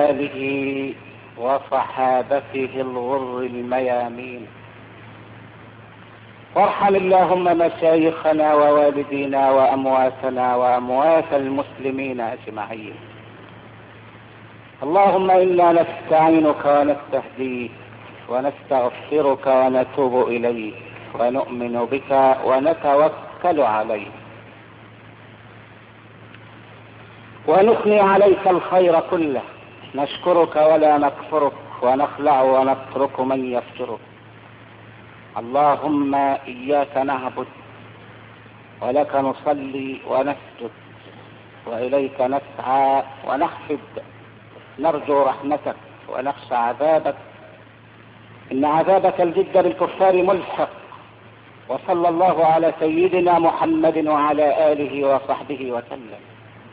آله وصحابته الغر الميامين وارحم اللهم مشايخنا ووالدينا وأمواتنا وأموات المسلمين أجمعين اللهم إنا نستعينك ونستهديك ونستغفرك ونتوب إليك ونؤمن بك ونتوكل عليك ونثني عليك الخير كله نشكرك ولا نكفرك ونخلع ونترك من يفجرك اللهم إياك نعبد ولك نصلي ونسجد وإليك نسعى ونحفد نرجو رحمتك ونخشى عذابك إن عذابك الجد بالكفار ملحق وصلى الله على سيدنا محمد وعلى آله وصحبه وسلم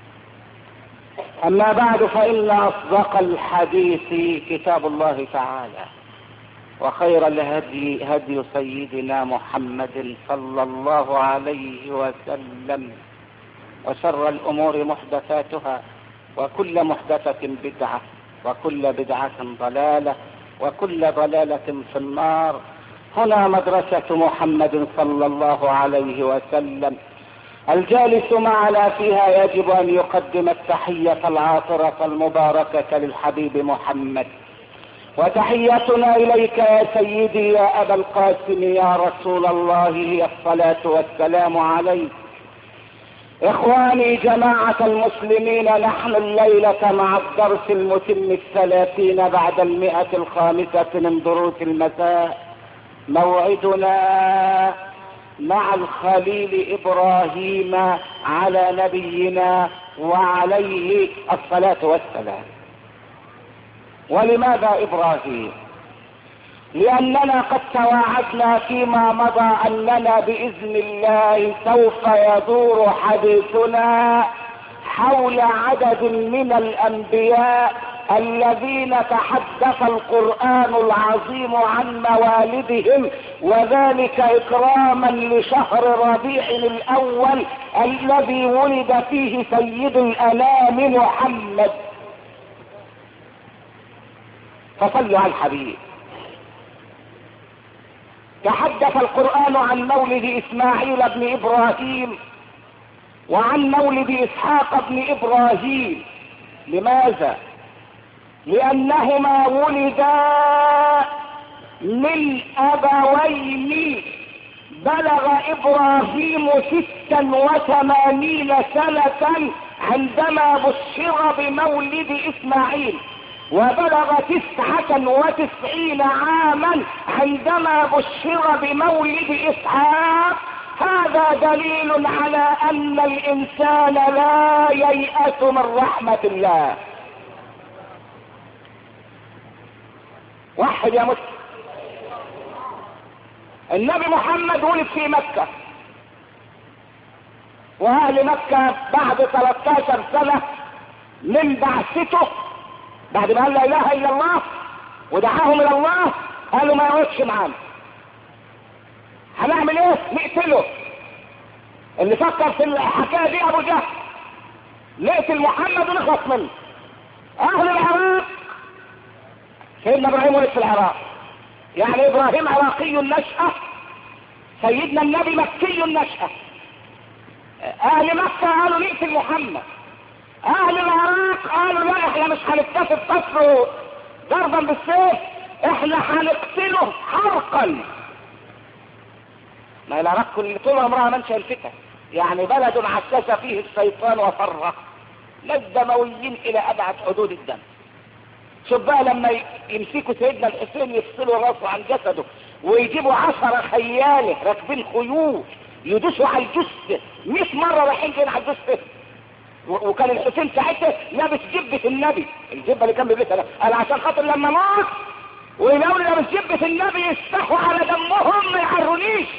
أما بعد فإن أصدق الحديث كتاب الله تعالى وخير الهدي هدي سيدنا محمد صلى الله عليه وسلم وشر الأمور محدثاتها وكل محدثة بدعة وكل بدعة ضلالة وكل ضلالة في النار هنا مدرسة محمد صلى الله عليه وسلم الجالس معنا فيها يجب ان يقدم التحية العاطرة المباركة للحبيب محمد وتحيتنا اليك يا سيدي يا ابا القاسم يا رسول الله هي الصلاة والسلام عليك اخواني جماعة المسلمين نحن الليلة مع الدرس المتم الثلاثين بعد المئة الخامسة من دروس المساء موعدنا مع الخليل ابراهيم على نبينا وعليه الصلاة والسلام ولماذا ابراهيم لاننا قد تواعدنا فيما مضى اننا باذن الله سوف يدور حديثنا حول عدد من الانبياء الذين تحدث القرآن العظيم عن موالدهم وذلك اكراما لشهر ربيع الاول الذي ولد فيه سيد الانام محمد فصلوا على الحبيب تحدث القرآن عن مولد اسماعيل بن ابراهيم وعن مولد اسحاق بن ابراهيم لماذا لانهما ولدا من ابوين بلغ ابراهيم ستا وثمانين سنة عندما بشر بمولد اسماعيل وبلغ تسعة وتسعين عاما عندما بشر بمولد اسحاق هذا دليل على ان الانسان لا ييأس من رحمة الله وحد يا مسلم النبي محمد ولد في مكة واهل مكة بعد 13 سنة من بعثته بعد ما قال لا اله الا الله ودعاهم الى الله قالوا ما يقعدش معانا هنعمل ايه نقتله اللي فكر في الحكايه دي ابو جهل نقتل محمد ونخلص منه اهل العراق سيدنا ابراهيم ولد في العراق يعني ابراهيم عراقي النشأة سيدنا النبي مكي النشأة اهل مكة قالوا نقتل محمد اهل العراق قالوا لا احنا مش هنكتسب قصره ضربا بالسيف احنا هنقتله حرقا ما العراق كل طول عمرها منشأ الفتن يعني بلد عسس فيه الشيطان وفره لا الدمويين الى ابعد حدود الدم شوف بقى لما يمسكوا سيدنا الحسين يفصلوا راسه عن جسده ويجيبوا عشرة خياله راكبين خيول يدوسوا على الجثة 100 مرة رايحين جايين على الجثة وكان الحسين ساعتها لابس جبة النبي الجبة اللي كان بيلبسها قال عشان خاطر لما موت ويلاقوا لابس جبة النبي يستحوا على دمهم ما يعرونيش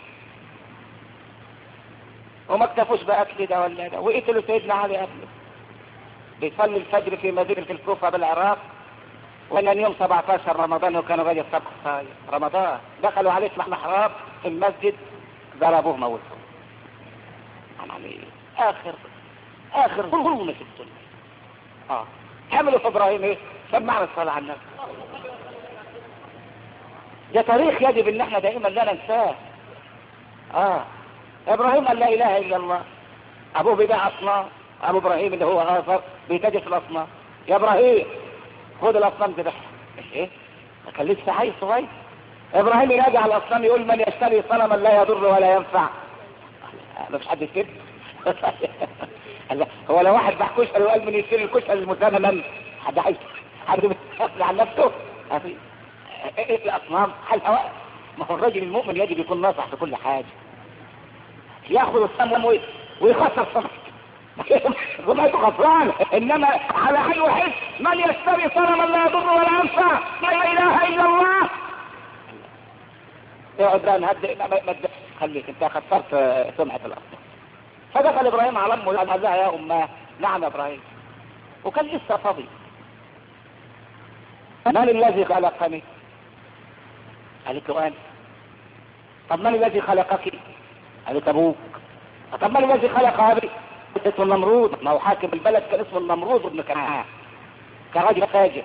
وما اكتفوش بقى كده ولا ده وقتلوا سيدنا علي قبله بيصلي الفجر في مدينة الكوفة بالعراق وكان يوم 17 رمضان وكانوا غادي الصبح صاير رمضان دخلوا عليه اسمح محراب في المسجد ضربوه موتوه عمل ايه اخر اخر ظلم في الدنيا اه عملوا في ابراهيم ايه سمعنا الصلاة على النبي ده تاريخ يجب ان احنا دائما لا ننساه اه ابراهيم قال لا اله الا الله ابوه بيبيع اصنام ابو ابراهيم اللي هو اخر بيتاجر في الاصنام يا ابراهيم خد الاصنام تبيعها ايه كان لسه حي صغير ابراهيم ينادي على الاصنام يقول من يشتري صنما لا يضر ولا ينفع ما فيش حد كده هو لو واحد باع كشري وقال من يشتري الكشري المثمن حد عايز حد بيتكلم عن نفسه ايه ايه الاصنام حل هواء ما هو الراجل المؤمن يجب يكون ناصح في كل حاجه ياخذ الصنم ويخسر صنم سمعته خسران انما على حي وحس من يشتري صنما لا يضر ولا ينفع لا اله الا الله اقعد بقى نهدئ ما خليك انت خسرت سمعة الارض فدخل ابراهيم على امه قال لها يا اماه نعم يا ابراهيم وكان لسه فاضي من الذي خلقني قالت له انا طب من الذي خلقك قالت ابوك طب من الذي خلق ابي اسمه النمرود ما هو حاكم البلد كان اسمه النمرود ابن كنعان كان راجل فاجر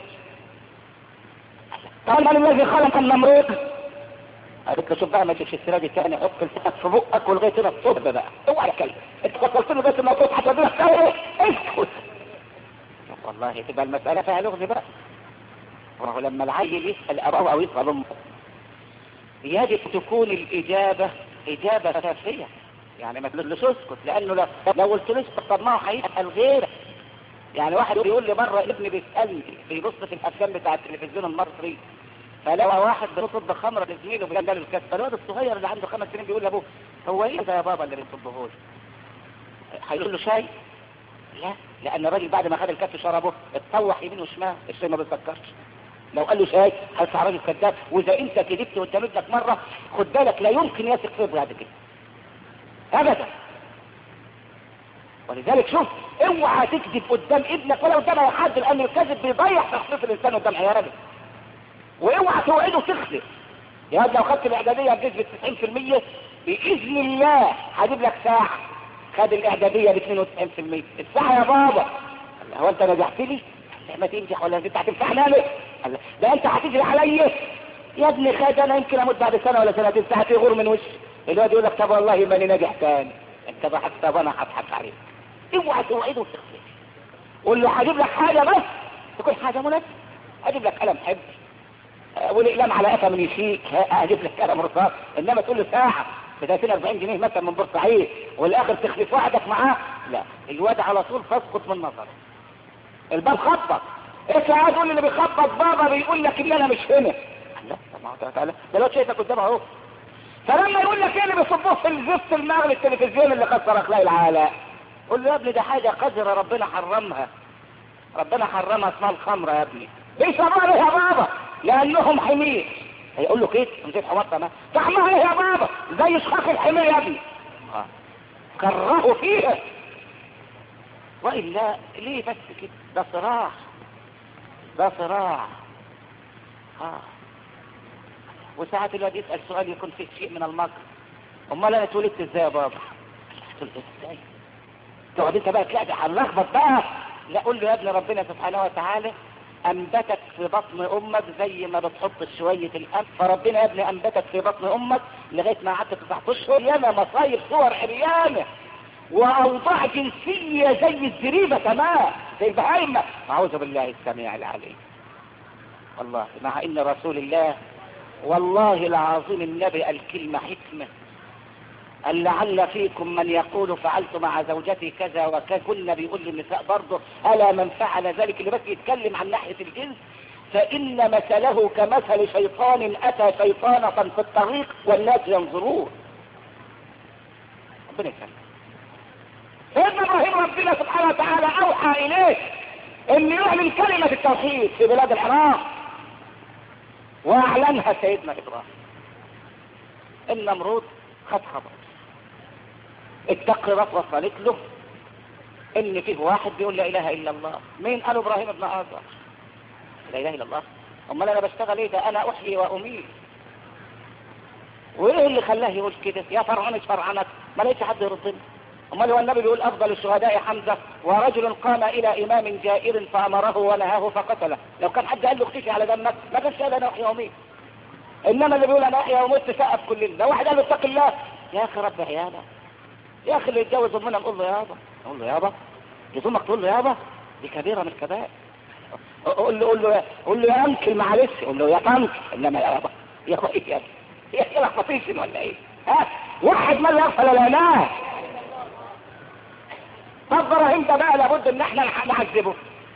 قال من الذي خلق النمرود قالت له شوف بقى ما تجيبش السيره دي تاني حط لسانك في بقك ولغايه هنا الصبح بقى اوعى تتكلم انت فكرت له بس الموضوع حتى دي اسكت والله تبقى المساله فيها لغز بقى وهو لما العيل يسال ابوه او يسال امه يجب تكون الاجابه اجابه كافيه يعني ما تقولش اسكت لانه لو, لو قلت له اسكت طب ما هو هيسال غيرك يعني واحد يقول لي مره ابني بيسالني بيبص في الافلام بتاع التلفزيون المصري فلو واحد بيصب خمره لزميله بيقول له الكاس فالواد الصغير اللي عنده خمس سنين بيقول لابوه هو ايه ده يا بابا اللي بيصبه له هيقول له شاي لا لان الراجل بعد ما خد الكاس شربه اتطوح يمين وشمال الشاي ما بيسكرش لو قال له شاي هيطلع راجل كذاب واذا انت كذبت قدام ابنك مره خد بالك لا يمكن يثق فيه بعد كده ابدا ولذلك شوف اوعى تكذب قدام ابنك ولا قدام اي حد لان الكذب بيضيع شخصيه الانسان قدام عياله واوعى توعده تخلف يا واد لو خدت الاعداديه بنسبه 90% باذن الله هجيب لك ساعه خد الاعداديه ب 92% الساعه يا بابا هو انت نجحت لي ما تنجح ولا انت هتنفعني انا ده انت هتجري عليا يا ابني خد انا يمكن اموت بعد سنه ولا سنتين ساعه يغور من وشي الواد يقول لك طب والله ماني ناجح تاني انت ضحكت طب انا هضحك عليك اوعى توعده وتخلف قول له هجيب لك حاجه بس تكون حاجه مناسبه اجيب لك قلم حب والاقلام على قفا من يشيك اجيب لك قلم رصاص انما تقول له ساعه ب 30 40 جنيه مثلا من بورسعيد والاخر تخلف وعدك معاه لا الواد على طول تسقط من نظره الباب خبط ايش قاعد تقول اللي بيخبط بابا بيقول لك ان انا مش هنا لا طب ما هو تعالى ده لو شايفك قدامه اهو فلما يقول لك ايه اللي بيصبوه في الزفت المغرب التلفزيون اللي كسر اخلاق العالم قول له يا ابني ده حاجه قذره ربنا حرمها ربنا حرمها اسمها الخمره يا ابني بيشربوها ليه يا بابا لانهم حمير هيقول له كده نسيت حمار تمام طعمها ايه يا بابا زي شخاخ الحمير يا ابني آه. كرهوا فيها والا ليه بس كده ده صراع ده صراع اه وساعات الواد يسال سؤال يكون فيه شيء من المكر امال انا اتولدت ازاي يا بابا اتولدت ازاي تقعد انت بقى تلاقي هنلخبط بقى لا قول له يا ابن ربنا سبحانه وتعالى انبتك في بطن امك زي ما بتحط شوية القمح فربنا يا ابني انبتك في بطن امك لغاية ما قعدت تسع اشهر ياما مصايب صور عريانة واوضاع جنسية زي الزريبة كمان زي البهايمة اعوذ بالله السميع العليم والله مع ان رسول الله والله العظيم النبي الكلمة حكمة قال لعل فيكم من يقول فعلت مع زوجتي كذا وكذا كنا بيقول للنساء برضه ألا من فعل ذلك اللي بس يتكلم عن ناحية الجنس فإن مثله كمثل شيطان أتى شيطانة في الطريق والناس ينظرون ربنا يسلم سيدنا إبراهيم ربنا سبحانه وتعالى أوحى إليه أن يعلن كلمة التوحيد في بلاد العراق وأعلنها سيدنا إبراهيم النمرود خد خبر التقريرات وصلت له ان فيه واحد بيقول لا اله الا الله مين قال ابراهيم ابن ازر لا اله الا الله امال انا بشتغل ايه ده انا احيي واميت وايه اللي خلاه يقول كده يا فرعون فرعنك ما لقيتش حد يردني امال هو النبي بيقول افضل الشهداء حمزه ورجل قام الى امام جائر فامره ونهاه فقتله لو كان حد قال له اختشي على دمك ما كانش قال انا احيا واميت انما اللي بيقول انا احيا واموت سقف كلنا لو واحد قال له اتق الله يا اخي رب عياله يا اخي اللي يتجوز امنا نقول له يابا نقول له يابا يزومك تقول له يابا دي كبيره من الكبائر قول له قول له قول له يا انكل معلش قول له يا طنط انما يا بابا يا اخويا يا يا يا خطيشن ولا ايه ها واحد ما يغفل العناه طب ابراهيم ده بقى لابد ان احنا نعذبه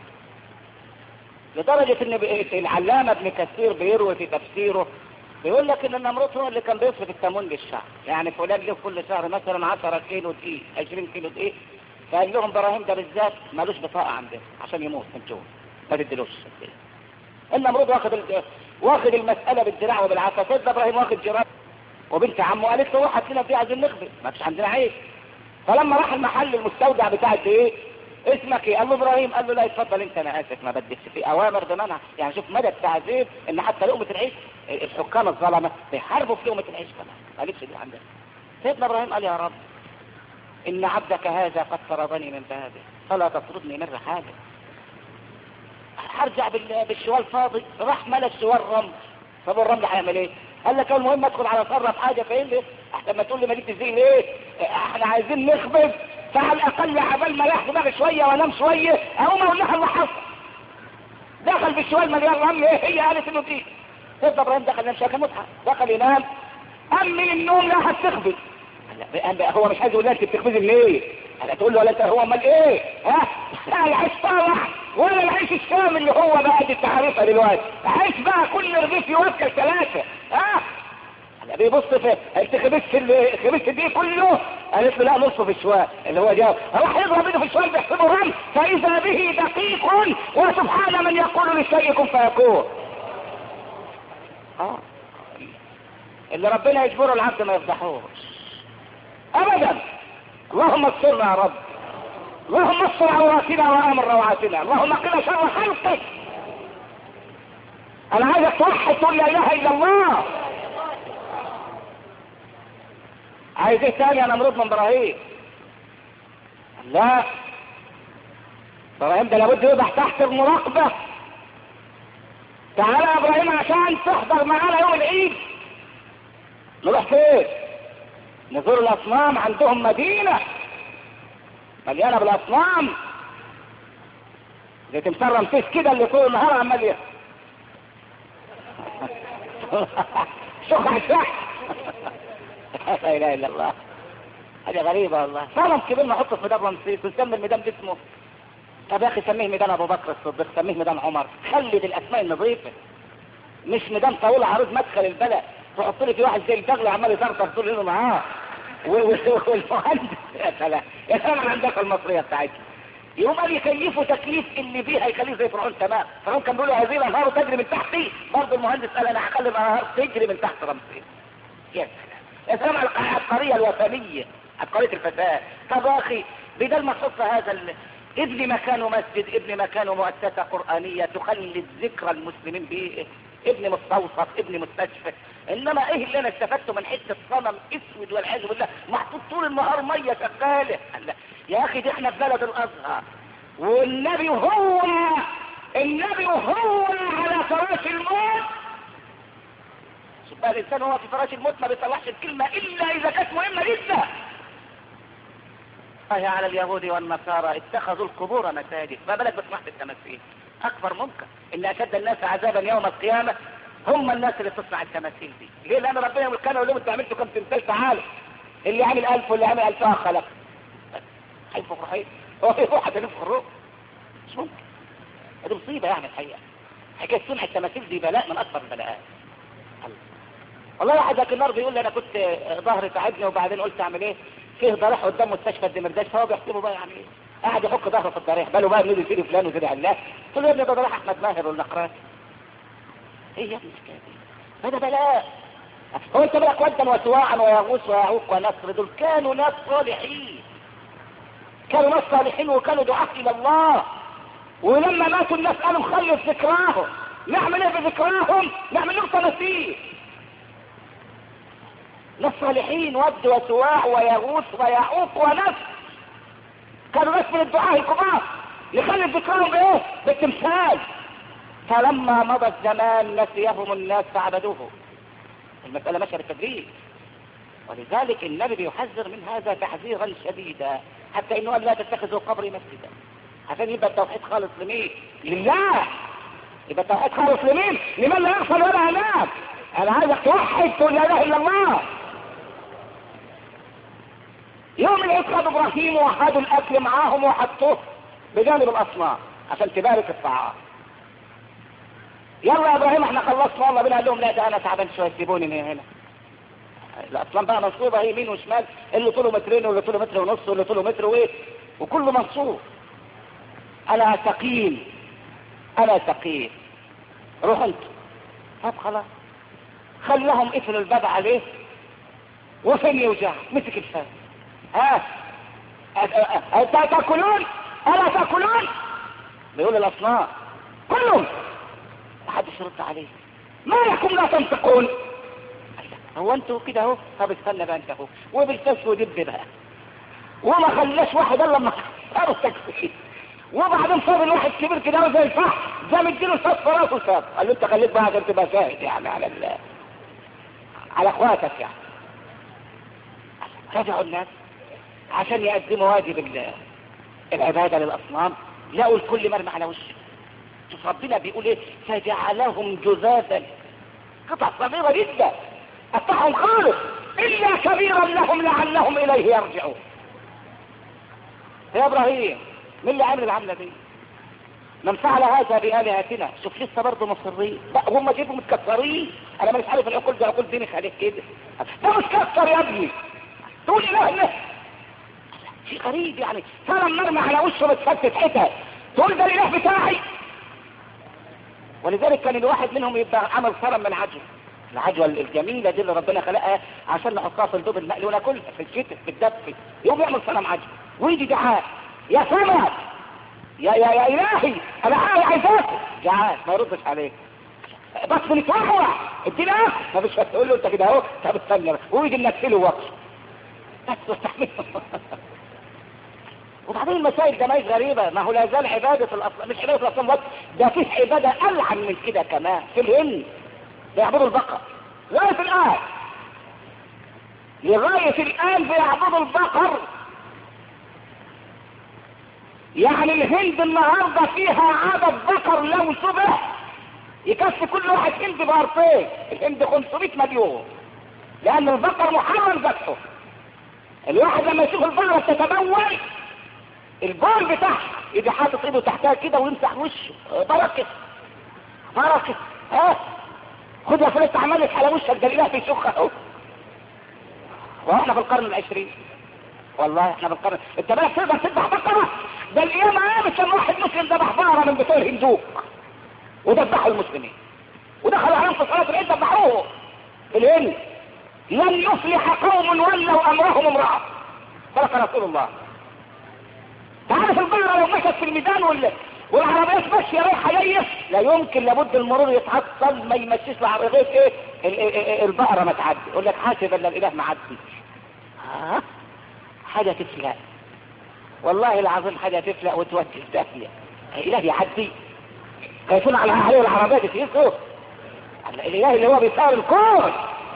لدرجة ان العلامة ابن كثير بيروي في تفسيره بيقول لك ان النمرود هو اللي كان بيصرف التموين للشعب يعني فلان له كل شهر مثلا 10 كيلو دقيق 20 كيلو دقيق فقال لهم ابراهيم ده بالذات مالوش بطاقة عندنا عشان يموت من جوه ما تدلوش النمرود واخد ال... واخد المسألة بالدراع وبالعافية سيدنا ابراهيم واخد جراب وبنت عمه قالت له واحد فينا فيه عايزين نخبر ما فيش عندنا عيب فلما راح المحل المستودع بتاع ايه اسمك ايه قال له ابراهيم قال له لا اتفضل انت انا اسف ما بديش في اوامر بمنع يعني شوف مدى التعذيب ان حتى لقمه العيش الحكام الظلمه بيحاربوا في لقمه العيش كمان قالتش دي عندنا سيدنا ابراهيم قال يا رب ان عبدك هذا قد طردني من بابه فلا تطردني من رحاله هرجع بالشوال فاضي راح ملا الشوال رمل طب الرمل هيعمل ايه قال لك المهم ادخل على صرف حاجه فايه لي احسن ما تقول لي ماليش زي ليه احنا عايزين نخبز فعلى الاقل عبال ما ياخد دماغي شويه وانام شويه اقوم اقول لها اللي حصل دخل بالشوال مليان رمل ايه هي قالت انه دي سيدنا ابراهيم دخل ينام شاكا متعه دخل ينام قام من النوم لا هتخبز هو مش عايز يقول لها انت بتخبزي ليه؟ انا تقول له ولا انت هو امال ايه؟ ها؟ لا العيش طالع ولا العيش الشام اللي هو بقى دي تعريفها دلوقتي عيش بقى كل رغيف يوكل ثلاثه ها؟ بيبص في انت خبزت خبزت دي كله قالت له لا نصه في الشواء اللي هو جاوب راح يضرب ايده في الشواء بيحسبه رمل فاذا به دقيق وسبحان من يقول للشيء كن فيكون اه اللي ربنا يجبره العبد ما يفضحوش ابدا اللهم استرنا يا رب اللهم استر عوراتنا وامن روعاتنا اللهم قنا شر خلقك انا عايزك توحد تقول لا اله الا الله عايز ايه تاني انا نمرود من ابراهيم لا ابراهيم ده لابد يوضح تحت المراقبة تعالى يا ابراهيم عشان تحضر معانا يوم العيد نروح فين نزور الاصنام عندهم مدينة مليانة بالاصنام زي تمثال رمسيس كده اللي طول النهار عمال شوف عشاح لا اله الا الله حاجة غريبة والله صنم كبير نحطه في ميدان رمسيس ونسمي الميدان باسمه طب يا اخي سميه ميدان ابو بكر الصديق سميه ميدان عمر خلد الاسماء النظيفة مش ميدان طاولة عروض مدخل البلد تحط لي في واحد زي البغل عمال يطرطر طول الليل معاه والمهندس يا سلام يا سلام على الهندسه المصريه بتاعتنا يقوم قال يكيفوا تكليف اللي فيه هيخليه زي فرعون تمام فرعون كان بيقول هذه الانهار تجري من تحتي برضه المهندس قال انا هخلي الانهار تجري من تحت رمسيس يا سلام يا سلام على العبقريه الوثنيه عبقريه الفساد طب يا اخي بدل ما تحط هذا ال... ابني مكانه مسجد ابني مكانه مؤسسة قرآنية تخلد ذكرى المسلمين به ابني مستوصف ابني مستشفى انما ايه اللي انا استفدته من حته صنم اسود والعياذ بالله محطوط طول النهار ميه شغاله يا اخي دي احنا في بلد الازهر والنبي هو النبي هو على فراش الموت بقى الانسان هو في فراش الموت ما بيطلعش الكلمه الا اذا كانت مهمه جدا الله على اليهود والنصارى اتخذوا القبور مساجد ما بالك بصناعه التماثيل اكبر ممكن ان اشد الناس عذابا يوم القيامه هم الناس اللي تصنع التماثيل دي ليه لان ربنا يقول كان يقول لهم انتوا عملتوا كم تمثال تعالوا اللي عامل ألف واللي عامل ألف خلق هينفخ روحين هو في واحد ينفخ الروح مش ممكن دي مصيبه يعني الحقيقه حكايه صنع التماثيل دي بلاء من اكبر البلاءات والله واحد ذاك النهار بيقول لي انا كنت ظهري تعبني وبعدين قلت اعمل ايه فيه ضريح قدام مستشفى الدمرداش فهو بيحسبه بقى يعني ايه قاعد يحك ظهره في الضريح باله بقى نزل فيه فلان وزرع الله قلت له يا ابني ده ضريح احمد ماهر والنقرات ايه يا ابني الحكايه دي هذا بلاء هو انت بالك ودا وسواعا ويغوص ويعوق ونصر دول كانوا ناس صالحين كانوا ناس صالحين وكانوا دعاة الى الله ولما ماتوا الناس قالوا نخلص ذكراهم نعمل ايه بذكراهم نعمل لهم تماثيل ناس صالحين ود وسواع ويغوث ويعوق ونصر كانوا ناس من الدعاة الكبار يخلي ذكرهم بايه بالتمثال فلما مضى الزمان نسيهم الناس فعبدوه المسألة ماشية بالتدريج ولذلك النبي بيحذر من هذا تحذيرا شديدا حتى انه قال لا تتخذوا قبري مسجدا عشان يبقى التوحيد خالص لمين لله يبقى التوحيد خالص لمين لمن لا يغفل ولا ينام انا عايزك توحد تقول لا اله الا الله يوم العيد خد ابراهيم وخدوا الاكل معاهم وحطوه بجانب الاصنام عشان تبارك الطعام يلا يا ابراهيم احنا خلصنا والله بنا قال لهم لا ده انا تعبان شويه سيبوني من هنا الاصنام بقى منصوبه هي يمين وشمال اللي طوله مترين واللي طوله متر ونص واللي طوله متر وايه وكله منصوب انا ثقيل انا ثقيل روح انت طب خلاص خلهم قفلوا الباب عليه وفين يوجع مسك الفاس ها تاكلون الا تاكلون بيقول الاصنام كلهم محدش يرد عليه ما لكم لا تنطقون هو انتوا كده اهو طب استنى بقى انت اهو وبالكشف ودب بقى وما خلاش واحد الا لما صاروا التكفير وبعدين صار الواحد كبير كده زي الفحم زي مديله صف في راسه صاب قال له انت خليك بقى عشان تبقى شاهد يعني على ال على اخواتك يعني رجعوا الناس عشان يقدموا واجب الله العباده للاصنام لقوا الكل مرمى على وشه شوف ربنا بيقول ايه فجعلهم جذاذا قطع صغيره جدا قطعهم خالص الا كبيرا لهم لعلهم اليه يرجعون يا ابراهيم مين اللي عمل العمله دي من فعل هذا بآلهتنا شوف لسه برضه مصرين لا هم جيبوا متكسرين انا مش عارف العقول دي عقول دينك عليك كده ده متكسر يا ابني تقول اله اله شيء غريب يعني صنم مرمى على وشه متفتت حتت تقول ده الاله بتاعي ولذلك كان الواحد منهم يبقى عمل صنم من عجل العجوة الجميلة دي اللي ربنا خلقها عشان نحطها في الدوب المقلي وناكلها في الشتاء في الدفء يوم يعمل صنم عجل ويجي دعاء يا سمك يا يا يا الهي انا عايزاك جعان ما يردش عليك بس بنتوحوح ادينا ما فيش تقول له انت كده اهو طب استنى ويجي نكسله وقت بس واستحمل وبعدين المسائل ده ماهيش غريبة ما هو لا زال عبادة الأصنام مش عبادة الأصنام بس ده فيه عبادة ألعن من كده كمان في الهند بيعبدوا البقر لغاية الآن لغاية الآن بيعبدوا البقر يعني الهند النهاردة فيها عدد بقر لو صبح يكفي كل واحد هند بارتين الهند 500 مليون لأن البقر محرم ذبحه الواحد لما يشوف البقرة تتبول البول بتاعها يجي حاطط ايده تحتها كده ويمسح وشه بركة بركة ها خد يا فلسطين عملت على وشك ده الاله بيشخ اهو واحنا في القرن العشرين والله احنا في القرن انت بقى تقدر تذبح بقرة ده القيامة قامت كان واحد مسلم ذبح بقرة من بتوع الهندوك وذبحوا المسلمين ودخلوا عليهم في صلاة العيد ذبحوه في الهند لن يفلح قوم ولوا امرهم امرأة صدق رسول الله تعرف البقرة لو مشت في الميدان ولا والعربيات ماشية رايحة جاية لا يمكن لابد المرور يتعطل ما يمشيش العربية ايه ال- ال- ال- البقرة ما تعدي يقول لك حاسب ان الاله معدي ها حاجة تفلق والله العظيم حاجة تفلق وتودي في داهية الاله يعدي خايفين على عليه العربيات يسيسوا الاله اللي هو بيسار الكون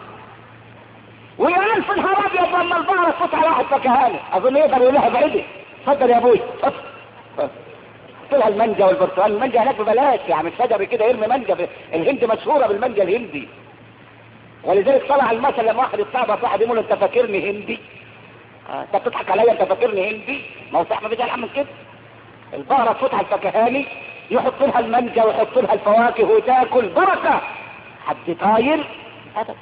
ويا الف نهار ابيض لما البقرة تفوت على واحد فكهاني اظن يقدر يقول لها بعيدة اتفضل يا ابوي اتفضل لها المانجا والبرتقال المانجا هناك ببلاش يعني الشجر كده يرمي مانجا الهند مشهوره بالمانجا الهندي ولذلك طلع المثل لما واحد يتصاحب صاحب يقول له انت فاكرني هندي آه، انت بتضحك عليا انت فاكرني هندي ما هو صح ما فيش الحق من كده البقره تفتح الفكهاني يحط لها المانجا ويحط لها الفواكه وتاكل بركه حد طاير ابدا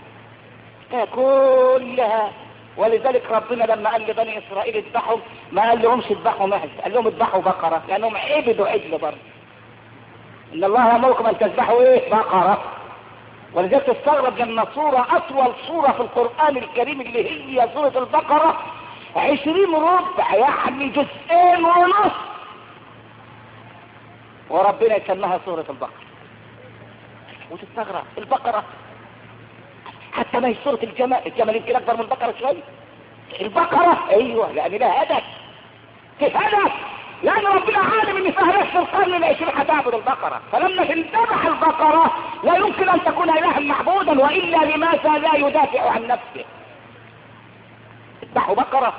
كلها ولذلك ربنا لما قال لبني اسرائيل اذبحوا ما قال لهمش اذبحوا معز قال لهم اذبحوا بقره لانهم عبدوا عجل برضه ان الله يامركم ان تذبحوا ايه بقره ولذلك تستغرب لما صورة أطول صورة في القرآن الكريم اللي هي سورة البقرة عشرين ربع يعني جزئين ونص وربنا يسميها سورة البقرة وتستغرب البقرة حتى ما هي سورة الجمل الجمل يمكن أكبر من البقرة شوية البقرة أيوة لأن لها هدف تهدف لان ربنا عالم ان في هذا القرن العشرين هتعبد البقره فلما تنذبح البقره لا يمكن ان تكون الها معبودا والا لماذا لا يدافع عن نفسه اذبحوا بقره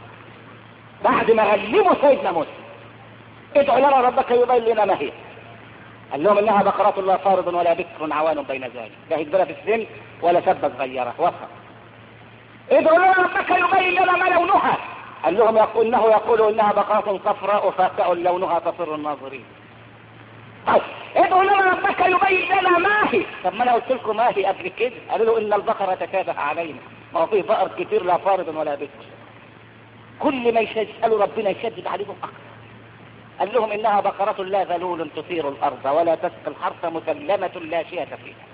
بعد ما غلبوا سيدنا موسى ادعوا لنا ربك يبين لنا ما هي قال لهم انها بقرة لا فارض ولا بكر عوان بين ذلك لا هجبلة في السن ولا سبة صغيرة وسط ادعوا لنا ربك يبين لنا ما لونها قال لهم يقول انه يقول انها بقرة صفراء فاكأ لونها تصر الناظرين طيب ادعوا لنا ربك يبين لنا ما هي طب ما انا قلت لكم ما هي قبل كده قالوا له ان البقرة تشابه علينا ما هو فيه بقر كتير لا فارض ولا بكر كل ما يسألوا ربنا يشدد عليهم اكثر قال لهم انها بقرة لا ذلول تثير الارض ولا تسقي الحرث مسلمة لا شية فيها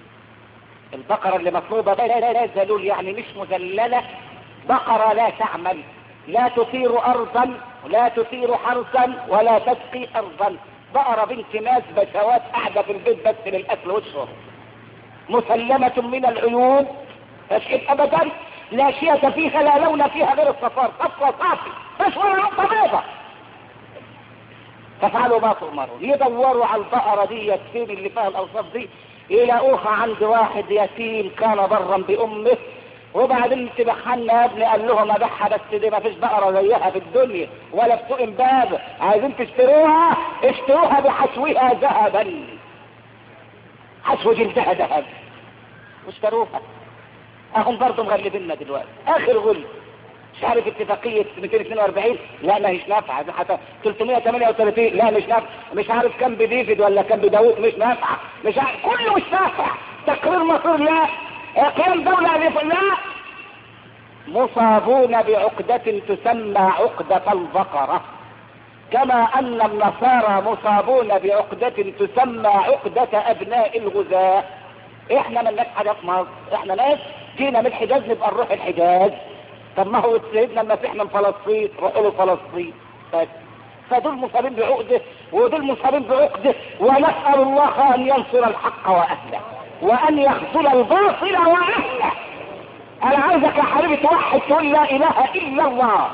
البقرة اللي مطلوبة لا لا لا ذلول يعني مش مذللة بقرة لا تعمل لا تثير ارضا لا تثير حرثا ولا تسقي ارضا بقرة بنت ناس بشوات قاعدة في البيت بس للاكل والشرب مسلمة من العيون تشهد ابدا لا شية فيها لا لون فيها غير الصفار صفوة صافي بس ولا نقطة بيضة فافعلوا ما تؤمرون يدوروا على البقرة دي يتيم اللي فيها الاوصاف دي يلاقوها عند واحد يتيم كان برا بامه وبعدين تبحنا يا ابني قال لهم ابيعها بس دي ما فيش بقره زيها في الدنيا ولا في سوق امبابه عايزين تشتروها اشتروها بحشوها ذهبا حشو جلدها ذهب واشتروها اهم برضه مغلبيننا دلوقتي اخر غل مش عارف اتفاقية 242 لا ما هيش نافعة حتى 338 لا مش نافعة مش عارف كم بديفيد ولا كم بداوود مش نافعة مش عارف كله مش نافع تقرير مصير لا قيام دولة لا مصابون بعقدة تسمى عقدة البقرة كما ان النصارى مصابون بعقدة تسمى عقدة ابناء الغزاة احنا من ناس حاجة في مصر احنا ناس جينا من الحجاز نبقى نروح الحجاز طب ما هو سيدنا المسيح من فلسطين روحوا له فلسطين بس فدول مصابين بعقدة ودول مصابين بعقدة ونسأل الله أن ينصر الحق وأهله وأن يخذل الباطل وأهله أنا عايزك يا حبيبي توحد تقول لا إله إلا الله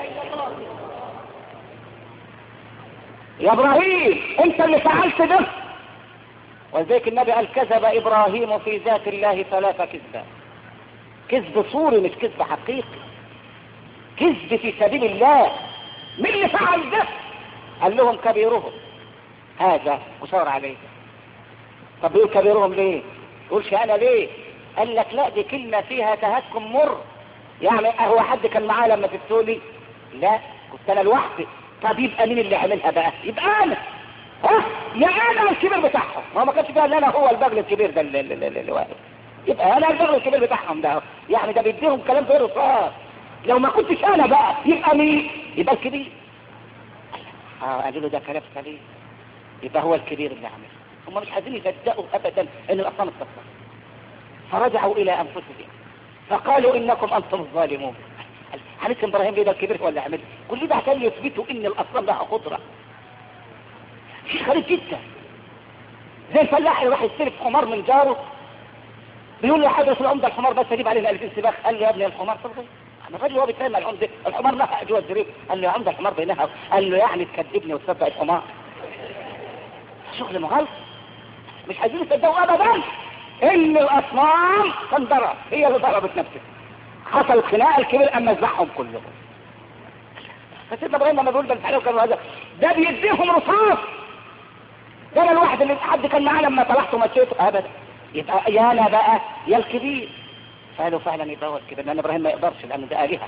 يا إبراهيم أنت اللي فعلت ده ولذلك النبي قال كذب إبراهيم في ذات الله ثلاث كذبات كذب صوري مش كذب حقيقي كذب في سبيل الله مين اللي فعل ده قال لهم كبيرهم هذا وشاور عليه طب يقول كبيرهم ليه يقولش انا ليه قال لك لا دي كلمة فيها تهكم مر يعني هو حد كان معاه لما تبتولي لا كنت انا لوحدي طب يبقى مين اللي عملها بقى يبقى انا ها يا انا الكبير بتاعهم ما ما كانش فيها انا هو البغل الكبير ده اللي, اللي, اللي واقف يبقى انا البغل الكبير بتاعهم ده يعني ده بيديهم كلام غير صار لو ما كنتش انا بقى يبقى مين يبقى الكبير اه قالوا له ده كلام سليم يبقى هو الكبير اللي عمل هم مش عايزين يصدقوا ابدا ان الاصنام اتكسرت فرجعوا الى انفسهم فقالوا انكم انتم الظالمون حديث ابراهيم ليه ده الكبير ولا عمل كل ده عشان يثبتوا ان الاصنام لها قدره شيء غريب جدا زي الفلاح اللي راح يستلف حمار من جاره بيقول له يا حضرة العمدة الحمار بس اجيب علينا 2000 سباخ قال له يا ابني الحمار صغير الراجل هو بيتكلم عن العمدة الحمار نفع جوه الزريب قال له يا عمدة الحمار بينها قال له يعني تكذبني وتصدق الحمار شغل مغلط مش عايزين يصدقوا ابدا ان الاصنام تنضرب هي اللي ضربت نفسها حصل خناقه الكبير اما ذبحهم كلهم فسيدنا ابراهيم لما بيقول ده الحلو كانوا هذا ده بيديهم رصاص ده انا الواحد اللي حد كان معاه لما طلعت ومشيته ابدا يبقى يا انا بقى يا الكبير قالوا فعلا يبقى هو الكبير لان ابراهيم ما يقدرش لانه ده الهه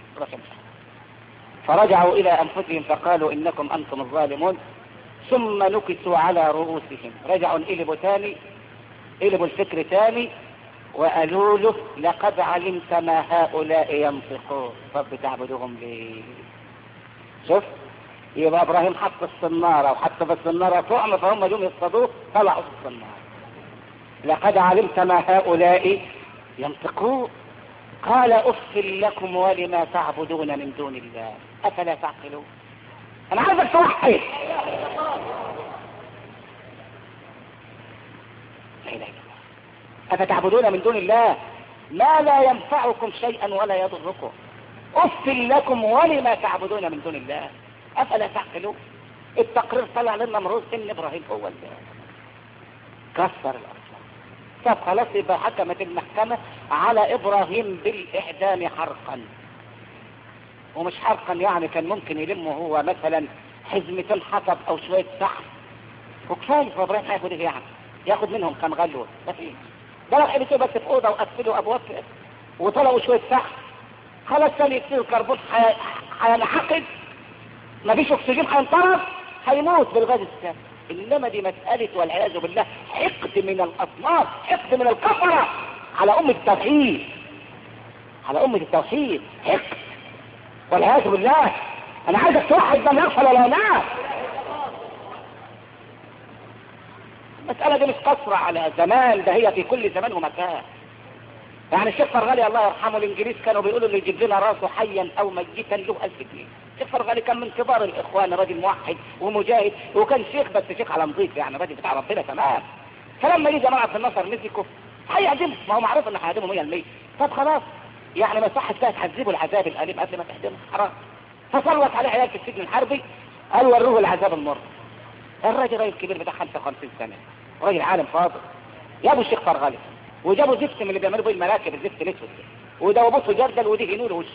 فرجعوا الى انفسهم فقالوا انكم انتم الظالمون ثم نكسوا على رؤوسهم رجعوا انقلبوا تاني قلبوا الفكر تاني وقالوا له لقد علمت ما هؤلاء ينطقون رب تعبدهم ليه شوف يبقى ابراهيم حط الصنارة وحط في الصنارة طعم فهم جم يصطادوه طلعوا في الصنارة لقد علمت ما هؤلاء ينطقون قال اف لكم ولما تعبدون من دون الله افلا تعقلون انا عايزك توحد لا اله الا الله افتعبدون من دون الله ما لا ينفعكم شيئا ولا يضركم اف لكم ولما تعبدون من دون الله افلا تعقلون التقرير طلع للنمروز ان ابراهيم هو اللي كسر الاصنام طب خلاص يبقى حكمت المحكمة على ابراهيم بالاعدام حرقا ومش حرقا يعني كان ممكن يلمه هو مثلا حزمتين حطب او شوية سحر وكفاية فابراهيم هياخد ايه يعني ياخد منهم كم غلوة ما فيش ده لو حبسوه بس في اوضه وقفلوا ابواب وطلعوا شويه سحر خلاص ثاني اكسيد الكربون هينحقد مفيش اكسجين هينطرد هيموت بالغاز السام انما دي مسألة والعياذ بالله حقد من الاصناف حقد من الكفرة على امة التوحيد على امة التوحيد حقد والعياذ بالله انا عايزك توحد من يغفل ولا ينام المسألة دي مش قصرة على زمان ده هي في كل زمان ومكان يعني الشيخ فرغالي الله يرحمه الانجليز كانوا بيقولوا اللي يجيب لنا راسه حيا او ميتا له ألف جنيه الشيخ فرغالي كان من كبار الاخوان راجل موحد ومجاهد وكان شيخ بس شيخ على نظيف يعني راجل بتاع ربنا تمام فلما يجي جماعه في النصر مسكوا هيعدموا ما هو معروف ان هيعدموا 100% طب خلاص يعني ما صحت بقى تحذبوا العذاب الاليم قبل ما تهدموا حرام فصلت عليه عيال في السجن الحربي قال وروه العذاب المر الراجل راجل كبير بتاع 55 سنه راجل عالم فاضل جابوا الشيخ فرغالي وجابوا زفت من اللي بيعملوا بيه المراكب الزفت الاسود ودوبوه في جردل ودهنوا له وشه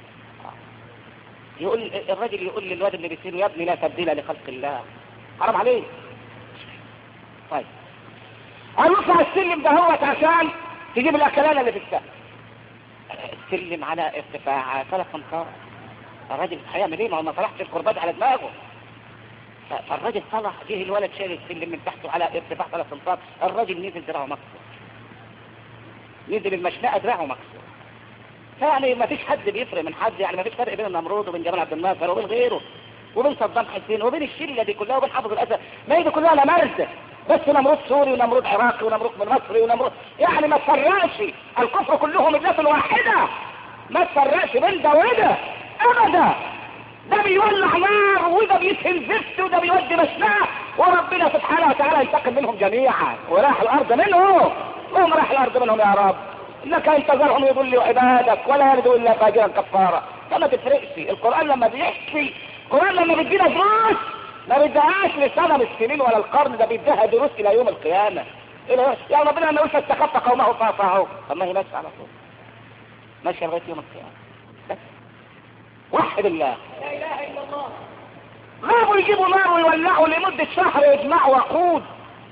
يقول الراجل يقول للواد اللي بيسيره يا ابني لا تبديل لخلق الله حرام عليك طيب هنطلع السلم ده هو عشان تجيب الاكلانه اللي في السقف السلم على ارتفاع ثلاث امتار الراجل هيعمل ايه ما هو ما طلعش الكرباج على دماغه فالراجل طلع جه الولد شايل السلم من تحته على ارتفاع ثلاث امتار الراجل نزل دراعه مكسور نزل المشنقه دراعه مكسور فيعني ما فيش حد بيفرق من حد يعني ما فيش فرق بين النمرود وبين جمال عبد الناصر وبين غيره وبين صدام حسين وبين الشله دي كلها وبين حافظ الاسد ما هي دي كلها نمرد بس نمرود سوري ونمرود عراقي ونمرود من مصري ونمرود يعني ما تفرقش الكفر كلهم ملة واحده ما تفرقش بين ده وده ابدا ده بيولع نار وده بيسهل زفت وده بيودي مشناه وربنا سبحانه وتعالى ينتقم منهم جميعا وراح الارض منهم وهم راح الارض منهم يا رب انك ان تذرهم يضلوا عبادك ولا يلدوا الا فاجرا كفارا فما تفرقش القران لما بيحكي القران لما بيدينا دروس ما بيديهاش لسنه من السنين ولا القرن ده بيديها دروس الى يوم القيامه إيه يا ربنا لما يقول فاستخف قومه فاطاعوه طب ما هي ماشيه على طول ماشيه لغايه يوم القيامه بس وحد الله لا اله الا الله غابوا يجيبوا نار ويولعوا لمدة شهر يجمعوا وقود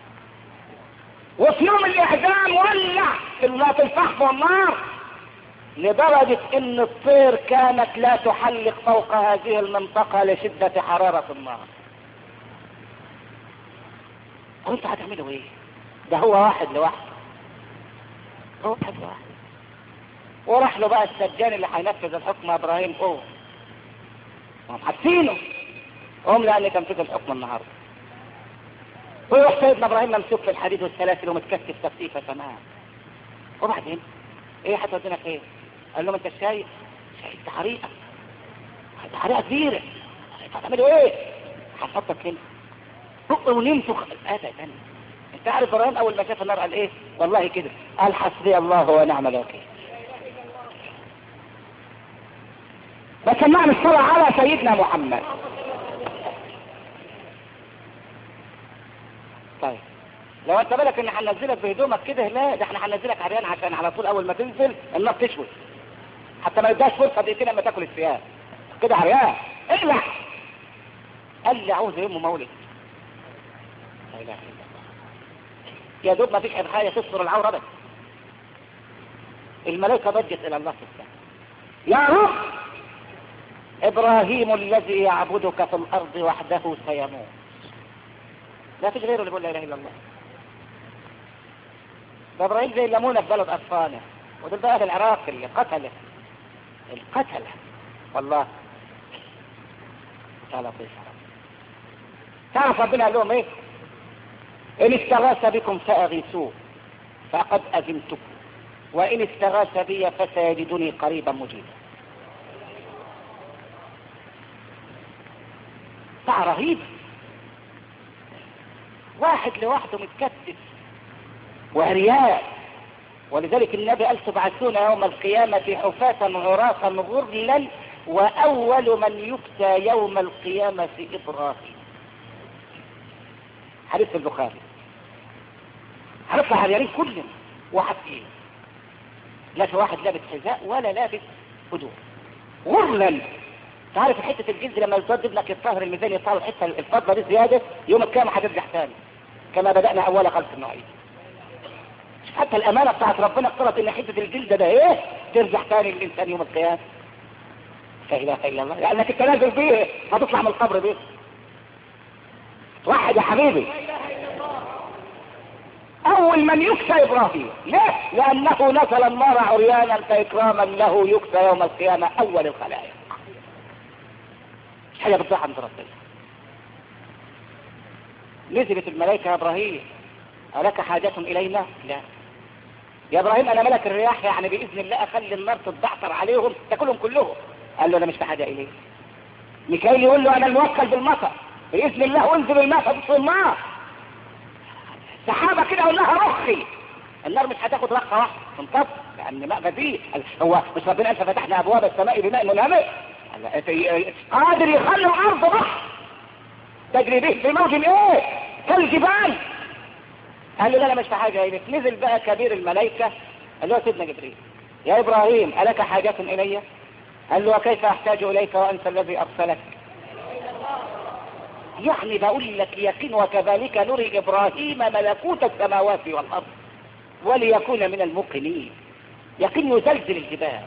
وفي يوم الإعدام ولع في في الفحم والنار لدرجة ان الطير كانت لا تحلق فوق هذه المنطقة لشدة حرارة النار وانت هتعملوا ايه ده هو واحد لوحده هو واحد لوحده وراح له بقى السجان اللي هينفذ الحكم ابراهيم اوه هم حابسينه هم لان تنفيذ الحكم النهارده ويروح سيدنا ابراهيم ممسوك في الحديد والسلاسل ومتكتف تكتيفه تمام وبعدين ايه هتودينا فين؟ قال لهم انت شايف شايف ده حريقه ده حريقه كبيره انت هتعملوا ايه؟ هنحطك هنا فوق ونمسوا ابدا انت عارف ابراهيم اول ما شاف النار قال ايه؟ والله كده قال حسبي الله ونعم الوكيل فسمعنا الصلاة على سيدنا محمد طيب لو انت بالك ان هننزلك بهدومك كده لا ده احنا هننزلك عريان عشان على طول اول ما تنزل النار تشوي حتى ما يداش فرصه دقيقتين لما تاكل الثياب كده عريان اقلع قال لي عاوز يوم مولد لا اله الا الله يا دوب ما فيش حاجه تستر العوره بس الملائكه ضجت الى الله سبحانه يا رب ابراهيم الذي يعبدك في الارض وحده سيموت لا فيش غيره اللي بيقول لا اله الا الله ده ابراهيم زي الليمونه في بلد اطفاله ودول بقى العراق اللي قتله القتله والله يا لطيف تعرف ربنا قال لهم ايه ان استغاث بكم فاغيثوه فقد اذنتكم وان استغاث بي فسيجدني قريبا مجيبا ساعة رهيبة واحد لوحده متكتف وعريان ولذلك النبي قال تبعثون يوم القيامة حفاة عراقا غرلا وأول من يكتى يوم القيامة إبراهيم حديث البخاري هنطلع عريانين كلنا واحد فينا لا في واحد لابس حذاء ولا لابس هدوء غرلا تعرف حتة الجلد لما يزداد ابنك الطاهر الميزان يطلع الحتة الفضة دي زيادة يوم القيامة هترجع تاني كما بدأنا أول خلق النوعية حتى الأمانة بتاعت ربنا اقترت إن حتة الجلد ده إيه ترجع تاني للإنسان يوم القيامة لا إله إلا الله لأنك التنازل بيه هتطلع من القبر بيه واحد يا حبيبي أول من يكسى إبراهيم ليه؟ لأنه نزل النار عريانا فإكراما له يكسى يوم القيامة أول الخلائق مش حاجة بتضيع عند ربنا نزلت الملائكة يا إبراهيم ألك حاجة إلينا؟ لا يا إبراهيم أنا ملك الرياح يعني بإذن الله أخلي النار تتبعتر عليهم تاكلهم كلهم قال له أنا مش بحاجة إليه ميكائيل يقول له أنا الموكل بالمطر بإذن الله أنزل الماء فتصل النار سحابة كده أقول لها رخي النار مش هتاخد رخة واحدة تنتصر لأن ماء بديل هو مش ربنا قال ففتحنا أبواب السماء بماء منهمر قادر يخلي الأرض بحر تجري به في موج إيه كالجبال قال له لا لا مش في حاجة إليك نزل بقى كبير الملائكة قال له سيدنا جبريل يا إبراهيم ألك حاجة إلي قال له وكيف أحتاج إليك وأنت الذي أرسلك يعني بقول لك يقين وكذلك نري إبراهيم ملكوت السماوات والأرض وليكون من الموقنين يقين يزلزل الجبال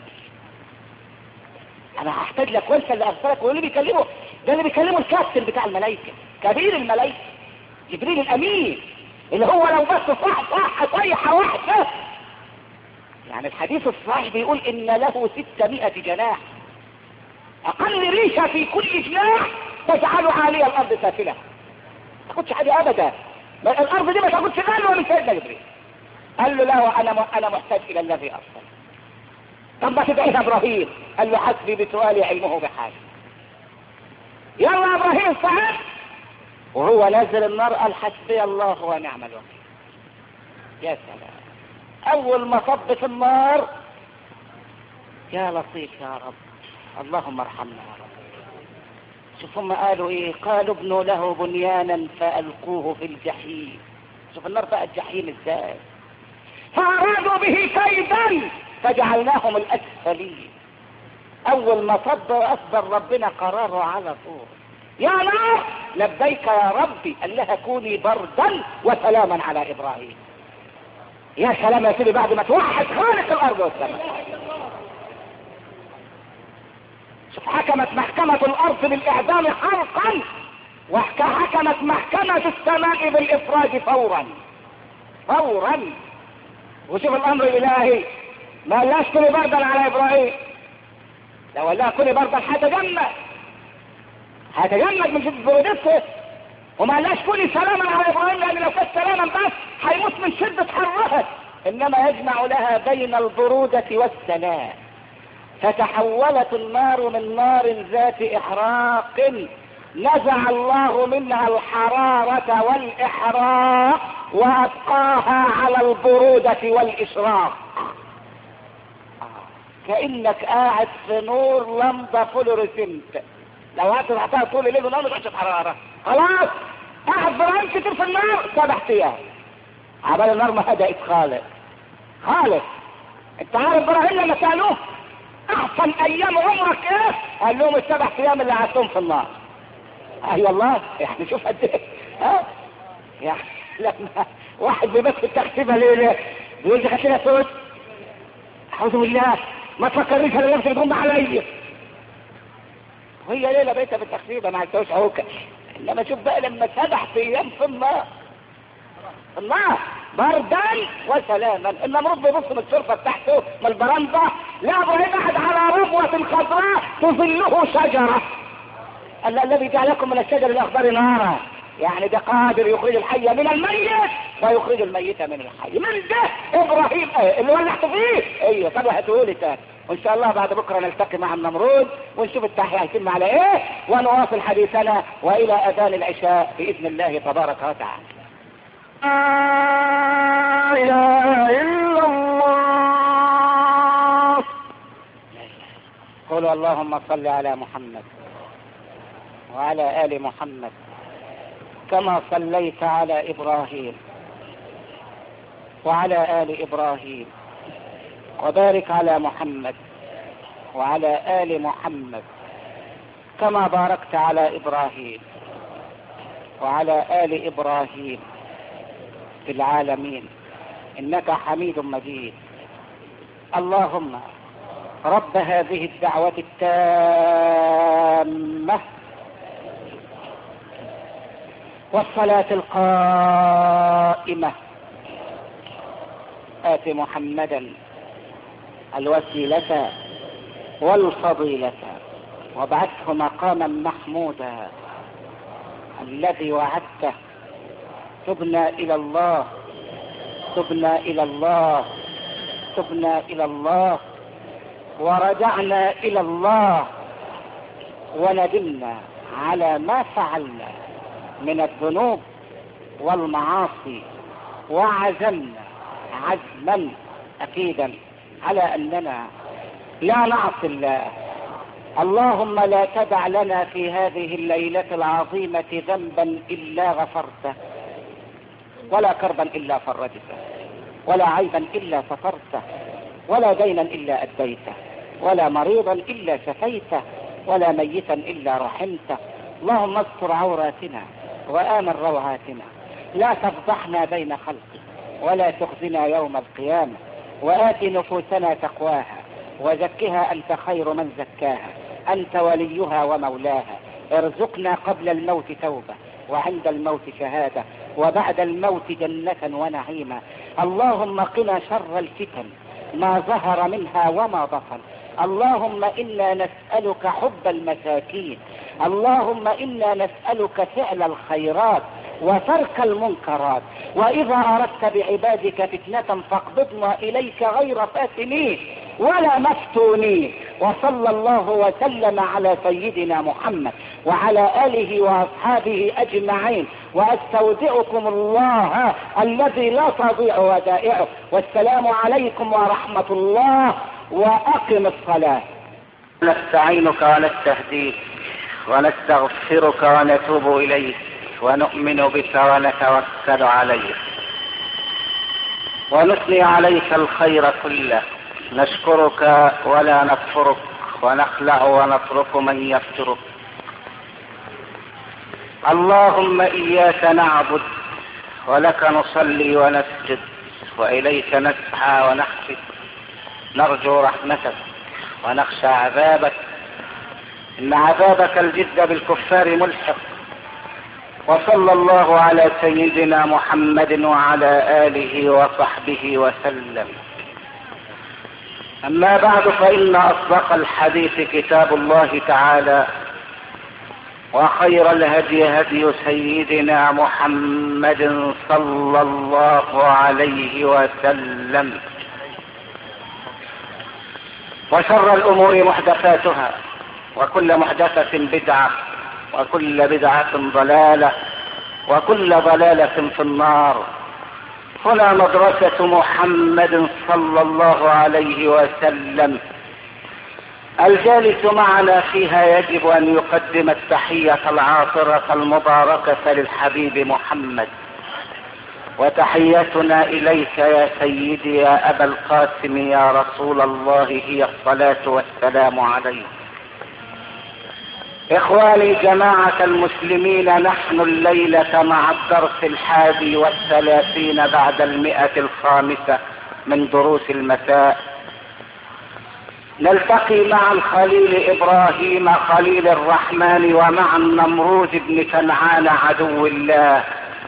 انا هحتاج لك وانت اللي ارسلك واللي بيكلمه ده اللي بيكلمه الكابتن بتاع الملائكه كبير الملائكه جبريل الامين اللي هو لو بس صح صح صيحه واحده يعني الحديث الصحيح بيقول ان له 600 جناح اقل ريشه في كل جناح تجعل عالية الارض سافلة ما تاخدش حاجة ابدا الارض دي ما تاخدش غالية من سيدنا جبريل قال له لا وانا انا محتاج الى الذي ارسل طب ما تدعي ابراهيم قال له حسبي بسؤالي علمه بحاجة يلا ابراهيم صعد وهو نازل النار قال حسبي الله ونعم الوكيل يا سلام اول ما صب في النار يا لطيف يا رب اللهم ارحمنا يا رب شوف هم قالوا ايه قالوا ابنوا له بنيانا فألقوه في الجحيم شوف النار بقى الجحيم ازاي فأرادوا به كيدا فجعلناهم الأسفلين أول ما صد وأصدر ربنا قراره على طول يا نار لبيك يا ربي قال لها كوني بردا وسلاما على إبراهيم يا سلام يا سيدي بعد ما توحد خالق الأرض والسماء شوف حكمت محكمة الأرض بالإعدام حرقا وحكمت محكمة السماء بالإفراج فورا فورا وشوف الأمر الإلهي ما لاش كوني بردا على إبراهيم لو لا كوني بردا هتجمد هتجمد من شدة برودته وما لاش كوني سلاما على إبراهيم لأن لو كانت سلاما بس هيموت من شدة حرها إنما يجمع لها بين البرودة والسلام فتحولت النار من نار ذات احراق نزع الله منها الحرارة والاحراق وابقاها على البرودة والاشراق كأنك قاعد في نور لمبة فلوريسنت لو هتفتحها طول الليل ونوم مش حرارة خلاص قاعد برام كتير في النار سبع ايام عبال النار ما هدأت خالص خالص انت عارف ابراهيم لما سألوه احسن ايام عمرك ايه قال لهم السبع ايام اللي قعدتهم في النار اي أيوة والله يعني شوف قد ايه ها يعني لما واحد بيبات في التخسيبه ليه ليه بيقول لي خلينا صوت اعوذ بالله ما تفكرنيش انا نفسي بتقوم عليا وهي ليله بيتها في التخسيبه ما عرفتوش عوكه انما شوف بقى لما سبع ايام في النار الله بردا وسلاما النمرود بيبص من الشرفة بتاعته من البرندة لا ابراهيم احد على ربوة خضراء تظله شجرة قال الذي جعلكم من الشجر الاخضر نارا يعني ده قادر يخرج الحي من الميت ويخرج الميت من الحي من ده ابراهيم ايه اللي ولعت فيه ايوه طب هتقولي تاني وان شاء الله بعد بكره نلتقي مع النمرود ونشوف التحية هيتم على ايه ونواصل حديثنا والى اذان العشاء باذن الله تبارك وتعالى لا إله إلا الله قولوا اللهم صل على محمد وعلى ال محمد كما صليت على ابراهيم وعلى ال ابراهيم وبارك على محمد وعلى ال محمد كما باركت على ابراهيم وعلى ال ابراهيم في العالمين انك حميد مجيد اللهم رب هذه الدعوه التامه والصلاه القائمه ات محمدا الوسيله والفضيله وابعثه مقاما محمودا الذي وعدته تبنا الى الله تبنا الى الله تبنا الى الله ورجعنا الى الله وندمنا على ما فعلنا من الذنوب والمعاصي وعزمنا عزما اكيدا على اننا لا نعصي الله اللهم لا تدع لنا في هذه الليلة العظيمة ذنبا إلا غفرته ولا كربا إلا فرجته ولا عيبا إلا سترته ولا دينا إلا أديته ولا مريضا إلا شفيته ولا ميتا إلا رحمته اللهم استر عوراتنا وآمن روعاتنا لا تفضحنا بين خلقك ولا تخزنا يوم القيامة وآت نفوسنا تقواها وزكها أنت خير من زكاها أنت وليها ومولاها ارزقنا قبل الموت توبة وعند الموت شهادة وبعد الموت جنة ونعيما اللهم قنا شر الفتن ما ظهر منها وما بطن اللهم إنا نسألك حب المساكين اللهم إنا نسألك فعل الخيرات وترك المنكرات وإذا أردت بعبادك فتنة فاقبضنا إليك غير فاتنين ولا مفتونين وصلى الله وسلم على سيدنا محمد وعلى آله وأصحابه أجمعين وأستودعكم الله الذي لا تضيع ودائعه والسلام عليكم ورحمة الله وأقم الصلاة نستعينك ونستهديك ونستغفرك ونتوب إليك ونؤمن بك ونتوكل عليك ونثني عليك الخير كله نشكرك ولا نكفرك ونخلع ونترك من يفترك اللهم اياك نعبد ولك نصلي ونسجد واليك نسعى ونخفت نرجو رحمتك ونخشى عذابك ان عذابك الجد بالكفار ملحق وصلى الله على سيدنا محمد وعلى اله وصحبه وسلم اما بعد فان اصدق الحديث كتاب الله تعالى وخير الهدي هدي سيدنا محمد صلى الله عليه وسلم وشر الامور محدثاتها وكل محدثه بدعه وكل بدعه ضلاله وكل ضلاله في النار هنا مدرسة محمد صلى الله عليه وسلم الجالس معنا فيها يجب ان يقدم التحية العاطرة المباركة للحبيب محمد وتحيتنا اليك يا سيدي يا ابا القاسم يا رسول الله هي الصلاة والسلام عليك اخواني جماعة المسلمين نحن الليلة مع الدرس الحادي والثلاثين بعد المئة الخامسة من دروس المساء نلتقي مع الخليل ابراهيم خليل الرحمن ومع النمروز بن كنعان عدو الله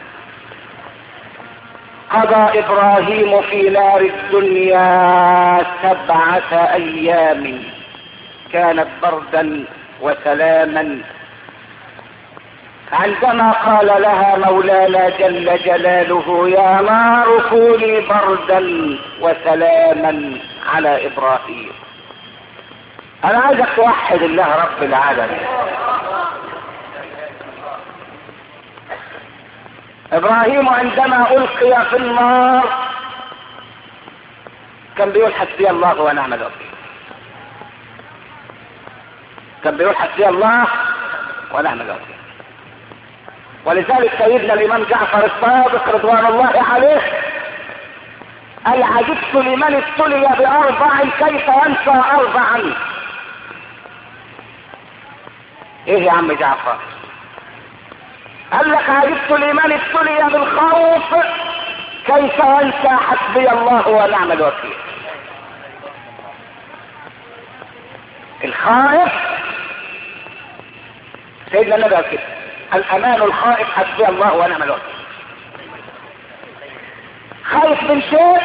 قضى ابراهيم في نار الدنيا سبعة ايام كانت بردا وسلاما عندما قال لها مولانا جل جلاله يا نار كوني بردا وسلاما على ابراهيم انا عايزك توحد الله رب العالمين ابراهيم عندما القي في النار كان بيقول حسبي الله ونعم الوكيل كان بيقول حسبي الله ونعم الوكيل ولذلك سيدنا الامام جعفر الصادق رضوان الله عليه قال عجبت لمن ابتلي باربع كيف ينسى اربعا ايه يا عم جعفر قال لك عجبت لمن ابتلي بالخوف كيف ينسى حسبي الله ونعم الوكيل الخائف سيدنا النبي قال كده الامان الخائف حسبي الله ونعم الوكيل خايف من شيء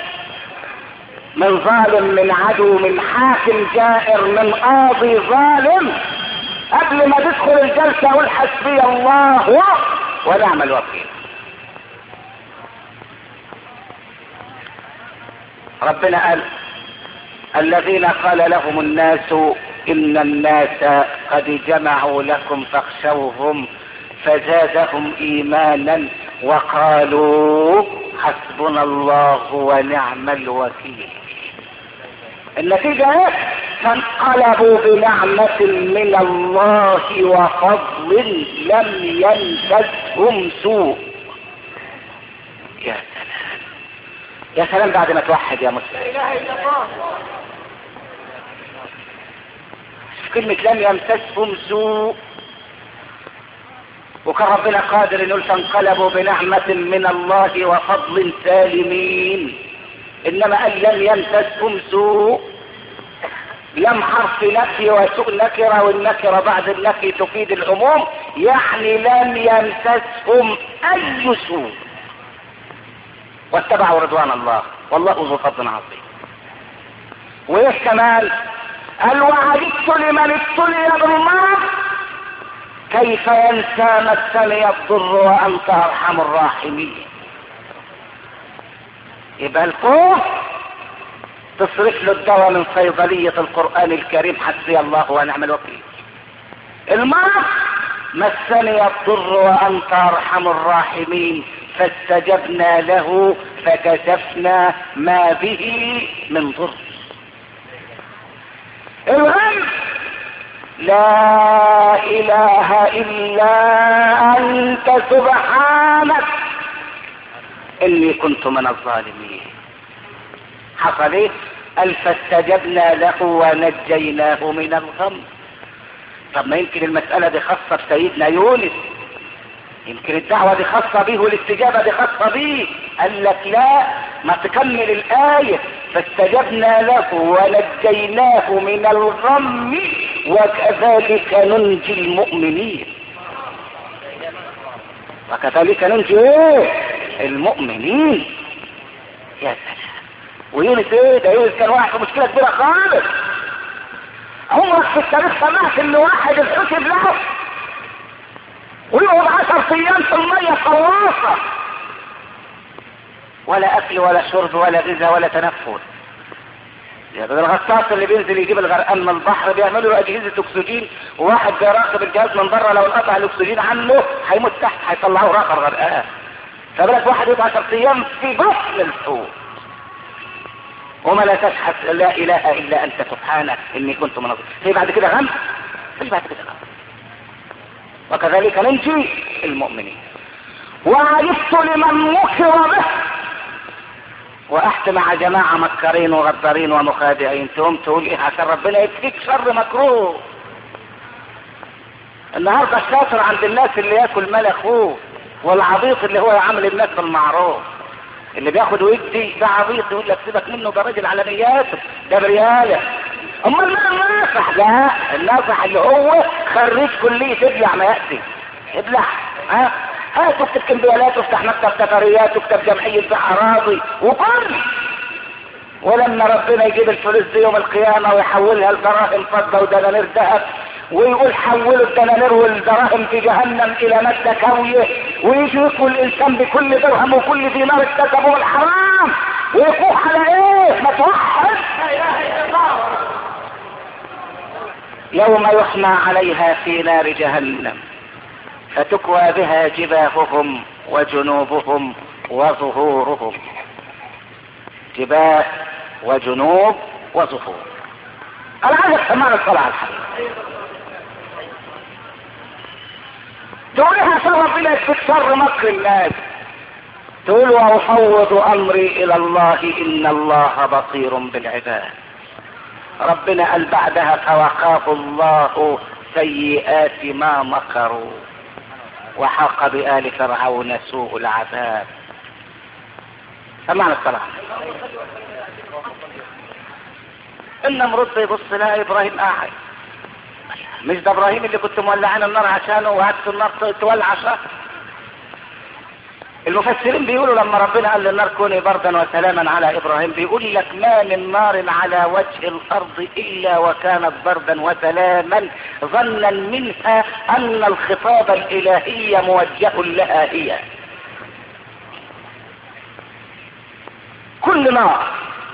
من ظالم من عدو من حاكم جائر من قاضي ظالم قبل ما تدخل الجلسة قول حسبي الله ونعم الوكيل ربنا قال الذين قال لهم الناس ان الناس قد جمعوا لكم فاخشوهم فزادهم ايمانا وقالوا حسبنا الله ونعم الوكيل النتيجة ايه فانقلبوا بنعمة من الله وفضل لم يمسسهم سوء يا سلام يا سلام بعد ما توحد يا مسلم كلمة لم يمسسهم سوء وكان ربنا قادر ان يقول فانقلبوا بنعمة من الله وفضل سالمين انما قال لم يمسسهم سوء لم حرف نفي وسوء نكرة والنكرة بعد النفي تفيد العموم يعني لم يمسسهم اي سوء واتبعوا رضوان الله والله ذو فضل عظيم وايه كمان قال وعجبت لمن ابتلي بالمرض كيف ينسى مسني الضر وانت ارحم الراحمين يبقى الخوف تصرف له الدواء من صيدلية القرآن الكريم حسبي الله ونعم الوكيل المرض مسني الضر وانت ارحم الراحمين فاستجبنا له فكشفنا ما به من ضر الغم لا اله الا انت سبحانك اني كنت من الظالمين حصل ايه قال فاستجبنا له ونجيناه من الغم طب ما يمكن المسألة دي خاصة بسيدنا يونس يمكن الدعوة دي خاصة به والاستجابة دي خاصة به قال لك لا ما تكمل الآية فاستجبنا له ونجيناه من الغم وكذلك ننجي المؤمنين وكذلك ننجي ايه المؤمنين يا سلام ويونس ايه ده يونس كان واحد في مشكلة كبيرة خالص عمرك في التاريخ سمعت ان واحد اتحسب له ويقعد عشر ايام في المية خلاصة ولا اكل ولا شرب ولا غذاء ولا تنفس يعني الغطاس اللي بينزل يجيب الغرقان من البحر بيعملوا له اجهزه اكسجين وواحد بيراقب الجهاز من بره لو انقطع الاكسجين عنه هيموت تحت هيطلعوه راخر غرقان فبالك واحد يقعد 10 ايام في بطن الحوت وما لا تشحت لا اله الا انت سبحانك اني كنت من الظالمين في بعد كده غم مش بعد كده غم وكذلك ننجي المؤمنين وعجبت لمن مكر به وقعت مع جماعة مكرين وغدارين ومخادعين تقوم تقول ايه عشان ربنا يكفيك شر مكروه النهارده الشاطر عند الناس اللي ياكل مال اخوه والعبيط اللي هو يعامل الناس بالمعروف اللي بياخد ويدي ده عبيط يقول لك سيبك منه ده راجل على نياته ده برياله امال مين الناصح لا الناصح اللي هو خريج كلية ابلع ما يأتي ابلع ها ها تكتب كمبيالات وافتح مكتب سفريات واكتب جمعية بيع اراضي وكل ولما ربنا يجيب الفلوس دي يوم القيامة ويحولها لدراهم فضة ودنانير ذهب ويقول حولوا الدنانير والدراهم في جهنم الى مادة كاوية ويجي يقول الانسان بكل درهم وكل دينار اكتسبه الحرام ويفوح على ايه ما توحد لا اله الا الله يوم يحمى عليها في نار جهنم فتكوى بها جباههم وجنوبهم وظهورهم جباه وجنوب وظهور انا عايز اسمعنا الصلاة على الحبيب تقولها سبب ربنا يكفيك شر مكر الناس تقول وافوض امري الى الله ان الله بصير بالعباد ربنا قال بعدها فوقاه الله سيئات ما مكروا وحاق بآل فرعون سوء العذاب سمعنا الصلاة النمرود بيبص لها ابراهيم قاعد مش ده ابراهيم اللي كنت مولعين النار عشانه وقعدت النار تولع عشان المفسرين بيقولوا لما ربنا قال للنار كوني بردا وسلاما على ابراهيم بيقول لك ما من نار على وجه الارض الا وكانت بردا وسلاما ظنا منها ان الخطاب الالهي موجه لها هي كل نار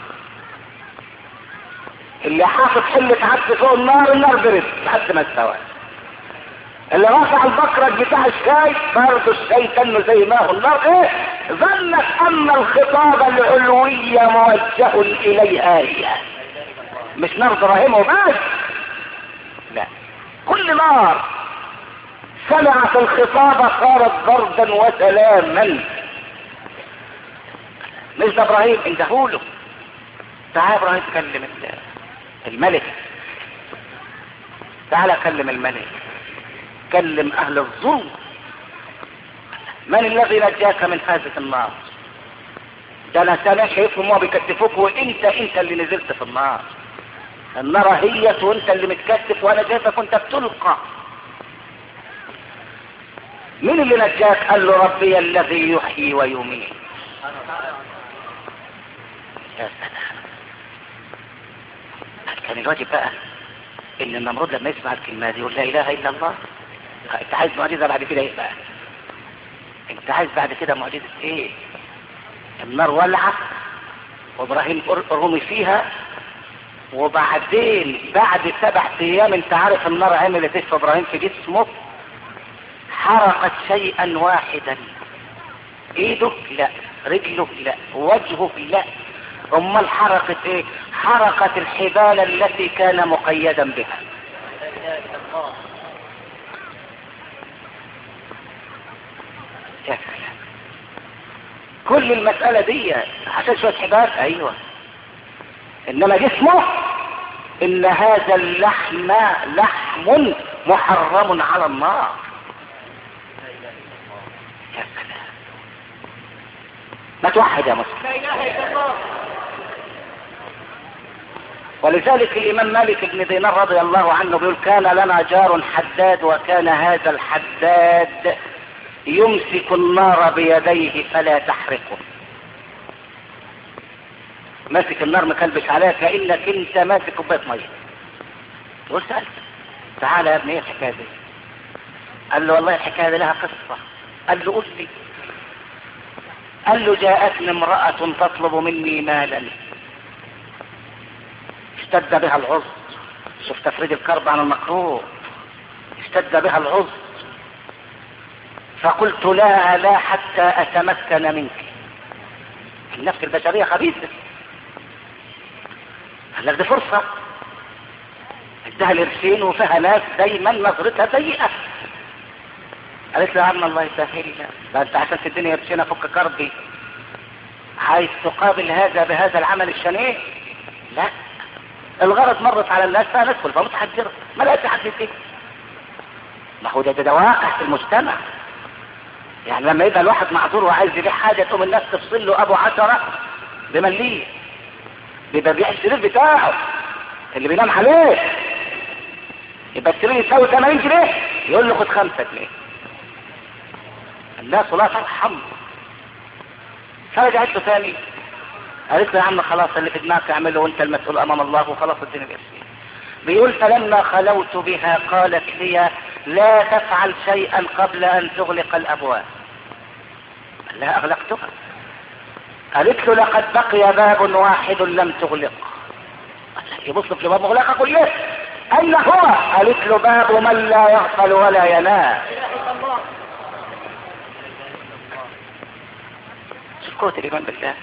اللي حاطط حلة عدس فوق النار النار برد لحد ما استوى اللي رفع البكرج بتاع الشاي برضه الشاي كانه زي ما هو النار ايه ظنت ان الخطاب العلوي موجه اليها هي مش نار ابراهيم وبس لا كل نار سمعت الخطاب صارت بردا وسلاما مش ده ابراهيم انتهوا له تعال ابراهيم كلم الملك تعال كلم الملك كلم اهل الظلم من الذي نجاك من هذه النار ده انا سامع شايفهم هو بيكتفوك وانت انت اللي نزلت في النار النار هي وانت اللي متكتف وانا شايفك وانت بتلقى مين اللي نجاك قال له ربي الذي يحيي ويميت يا سلام كان الواجب بقى ان النمرود لما يسمع الكلمه دي يقول لا اله الا الله انت عايز معجزه بعد كده ايه بقى انت عايز بعد كده معجزه ايه النار ولعت وابراهيم رمي فيها وبعدين بعد سبع ايام انت عارف النار عملت ايه في ابراهيم في جسمه حرقت شيئا واحدا ايده لا رجله لا وجهه لا امال حرقت ايه حرقت الحبال التي كان مقيدا بها يا سلام كل المسألة دي عشان شوية حبال ايوه انما جسمه ان هذا اللحم لحم محرم على النار يا سلام ما توحد يا مسلم لا اله الا الله ولذلك الامام مالك بن دينار رضي الله عنه بيقول كان لنا جار حداد وكان هذا الحداد يمسك النار بيديه فلا تحرقه ماسك النار مكلبش عليها كانك انت ماسك كوبايه ميه تقول سألت تعالى يا ابني ايه الحكايه دي قال له والله الحكايه دي لها قصه قال له قل لي قال له جاءتني امراه تطلب مني مالا اشتد بها العز شوف تفريد الكرب عن المكروه اشتد بها العز فقلت لا لا حتى اتمكن منك النفس البشريه خبيثه قال لك دي فرصه ادها القرشين وفيها ناس دايما نظرتها سيئه قالت له يا عم الله يسهل ده انت عشان تديني قرشين افك كربي عايز تقابل هذا بهذا العمل الشنيع لا الغرض مرت على الناس فندخل فمتحجرة ما لقيتش حد فيه ما هو ده ده واقع في المجتمع يعني لما يبقى الواحد معذور وعايز يبيع حاجة تقوم الناس تفصل له ابو عشرة بمليه بيبقى بيع السرير بتاعه اللي بينام عليه يبقى السرير يساوي 80 جنيه يقول له خد 5 جنيه الناس لا ترحم فرجعت له ثاني قالت له يا عم خلاص اللي في دماغك اعمله وانت المسؤول امام الله وخلاص الدنيا بيسير بيقول فلما خلوت بها قالت لي لا تفعل شيئا قبل ان تغلق الابواب قال لها اغلقتها قالت له لقد بقي باب واحد لم تغلق يبص في الباب مغلقه كلها اين هو قالت له باب من لا يغفل ولا ينام لا اله الا الله شوف قوة الإيمان بالله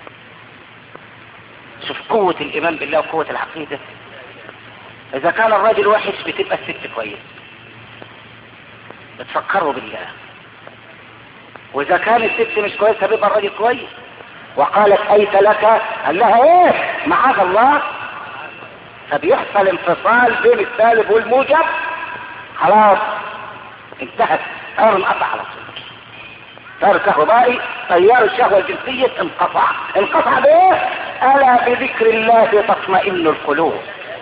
شوف قوة الإيمان بالله وقوة العقيدة إذا كان الراجل وحش بتبقى الست كويس بتفكروا بالله واذا كانت الست مش كويسه بيبقى الراجل كويس وقالت ايت لك قال لها ايه معاذ الله فبيحصل انفصال بين السالب والموجب خلاص انتهت تيار انقطع على طول تيار كهربائي تيار الشهوة الجنسية انقطع انقطع بايه؟ ألا بذكر الله تطمئن القلوب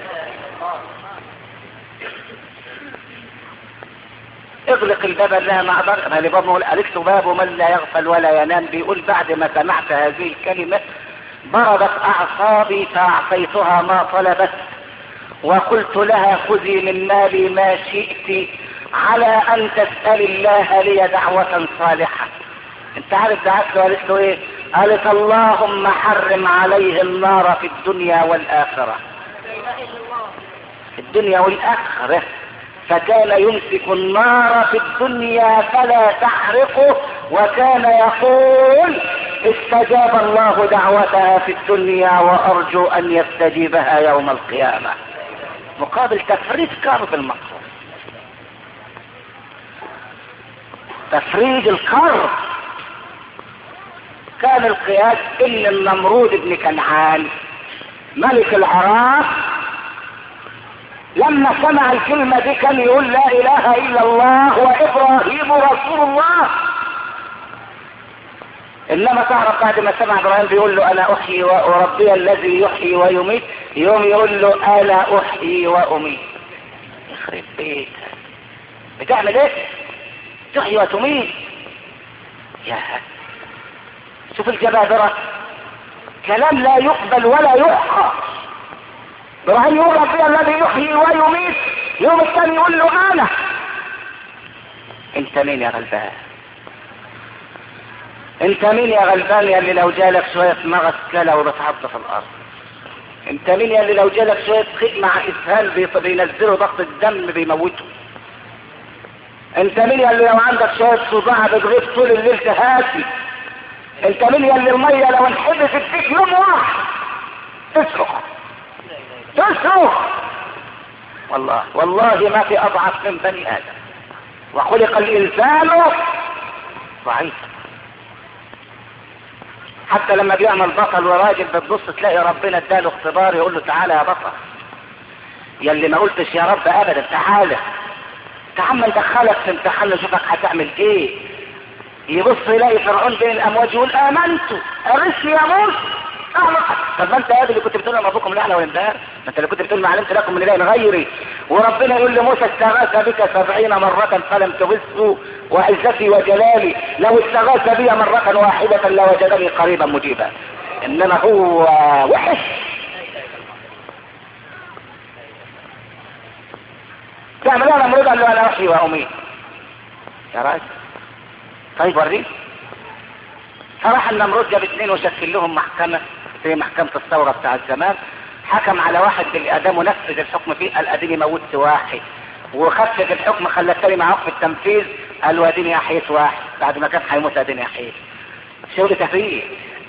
اغلق الباب لا ما اقدر انا اللي بقول الكت باب من لا يغفل ولا ينام بيقول بعد ما سمعت هذه الكلمة بردت اعصابي فاعطيتها ما طلبت وقلت لها خذي من مالي ما شئت على ان تسأل الله لي دعوة صالحة انت عارف دعت له قالت له ايه قالت اللهم حرم عليه النار في الدنيا والاخرة في الدنيا والاخرة فكان يمسك النار في الدنيا فلا تحرقه وكان يقول استجاب الله دعوتها في الدنيا وارجو ان يستجيبها يوم القيامة مقابل تفريج كرب المقصود تفريج الكرب كان القياس ان النمرود بن كنعان ملك العراق لما سمع الكلمة دي كان يقول لا اله الا الله وابراهيم رسول الله انما تعرف بعد ما سمع ابراهيم بيقول له انا احيي وربي الذي يحيي ويميت يوم يقول له انا احيي واميت يخرب بيتك بتعمل ايه تحيي وتميت يا شوف الجبابرة كلام لا يقبل ولا يحقى ابراهيم يقول ربي الذي يحيي ويميت يوم الثاني يقول له انا انت مين يا غلبان انت مين يا غلبان يا اللي لو جالك شوية مغص كلا وبتحط في الارض انت مين يا اللي لو جالك شوية خيط مع اسهال بينزلوا ضغط الدم بيموته انت مين يا اللي لو عندك شوية صداع بتغيب طول الليل تهاتي انت مين يا اللي المية لو انحبست فيك يوم واحد تصرخ تصرخ والله والله ما في اضعف من بني ادم وخلق الانسان ضعيفا حتى لما بيعمل بطل وراجل بتبص تلاقي ربنا اداله اختبار يقول له تعالى يا بطل يا اللي ما قلتش يا رب ابدا تعالى تعال ندخلك في امتحان نشوفك هتعمل ايه يبص يلاقي فرعون بين الامواج يقول امنت ارثني يا موسى طب ما انت يا اللي كنت بتقول لما ابوكم الاعلى والامبار ما انت اللي كنت بتقول ما علمت لكم من اله غيري وربنا يقول لموسى استغاث بك سبعين مرة فلم تغثه وعزتي وجلالي لو استغاث بي مرة واحدة لوجدني قريبا مجيبا انما هو وحش تعمل انا مريض قال له انا احيي واميت يا راجل طيب وريني فراح النمرود جاب اثنين وشكل لهم محكمة في محكمة الثورة بتاع الزمان حكم على واحد بالإعدام ونفذ الحكم فيه قال اديني موتت واحد وخفف الحكم خلى التاني معاه في التنفيذ قال واديني احييت واحد بعد ما كان هيموت اديني احييت شغل تفريق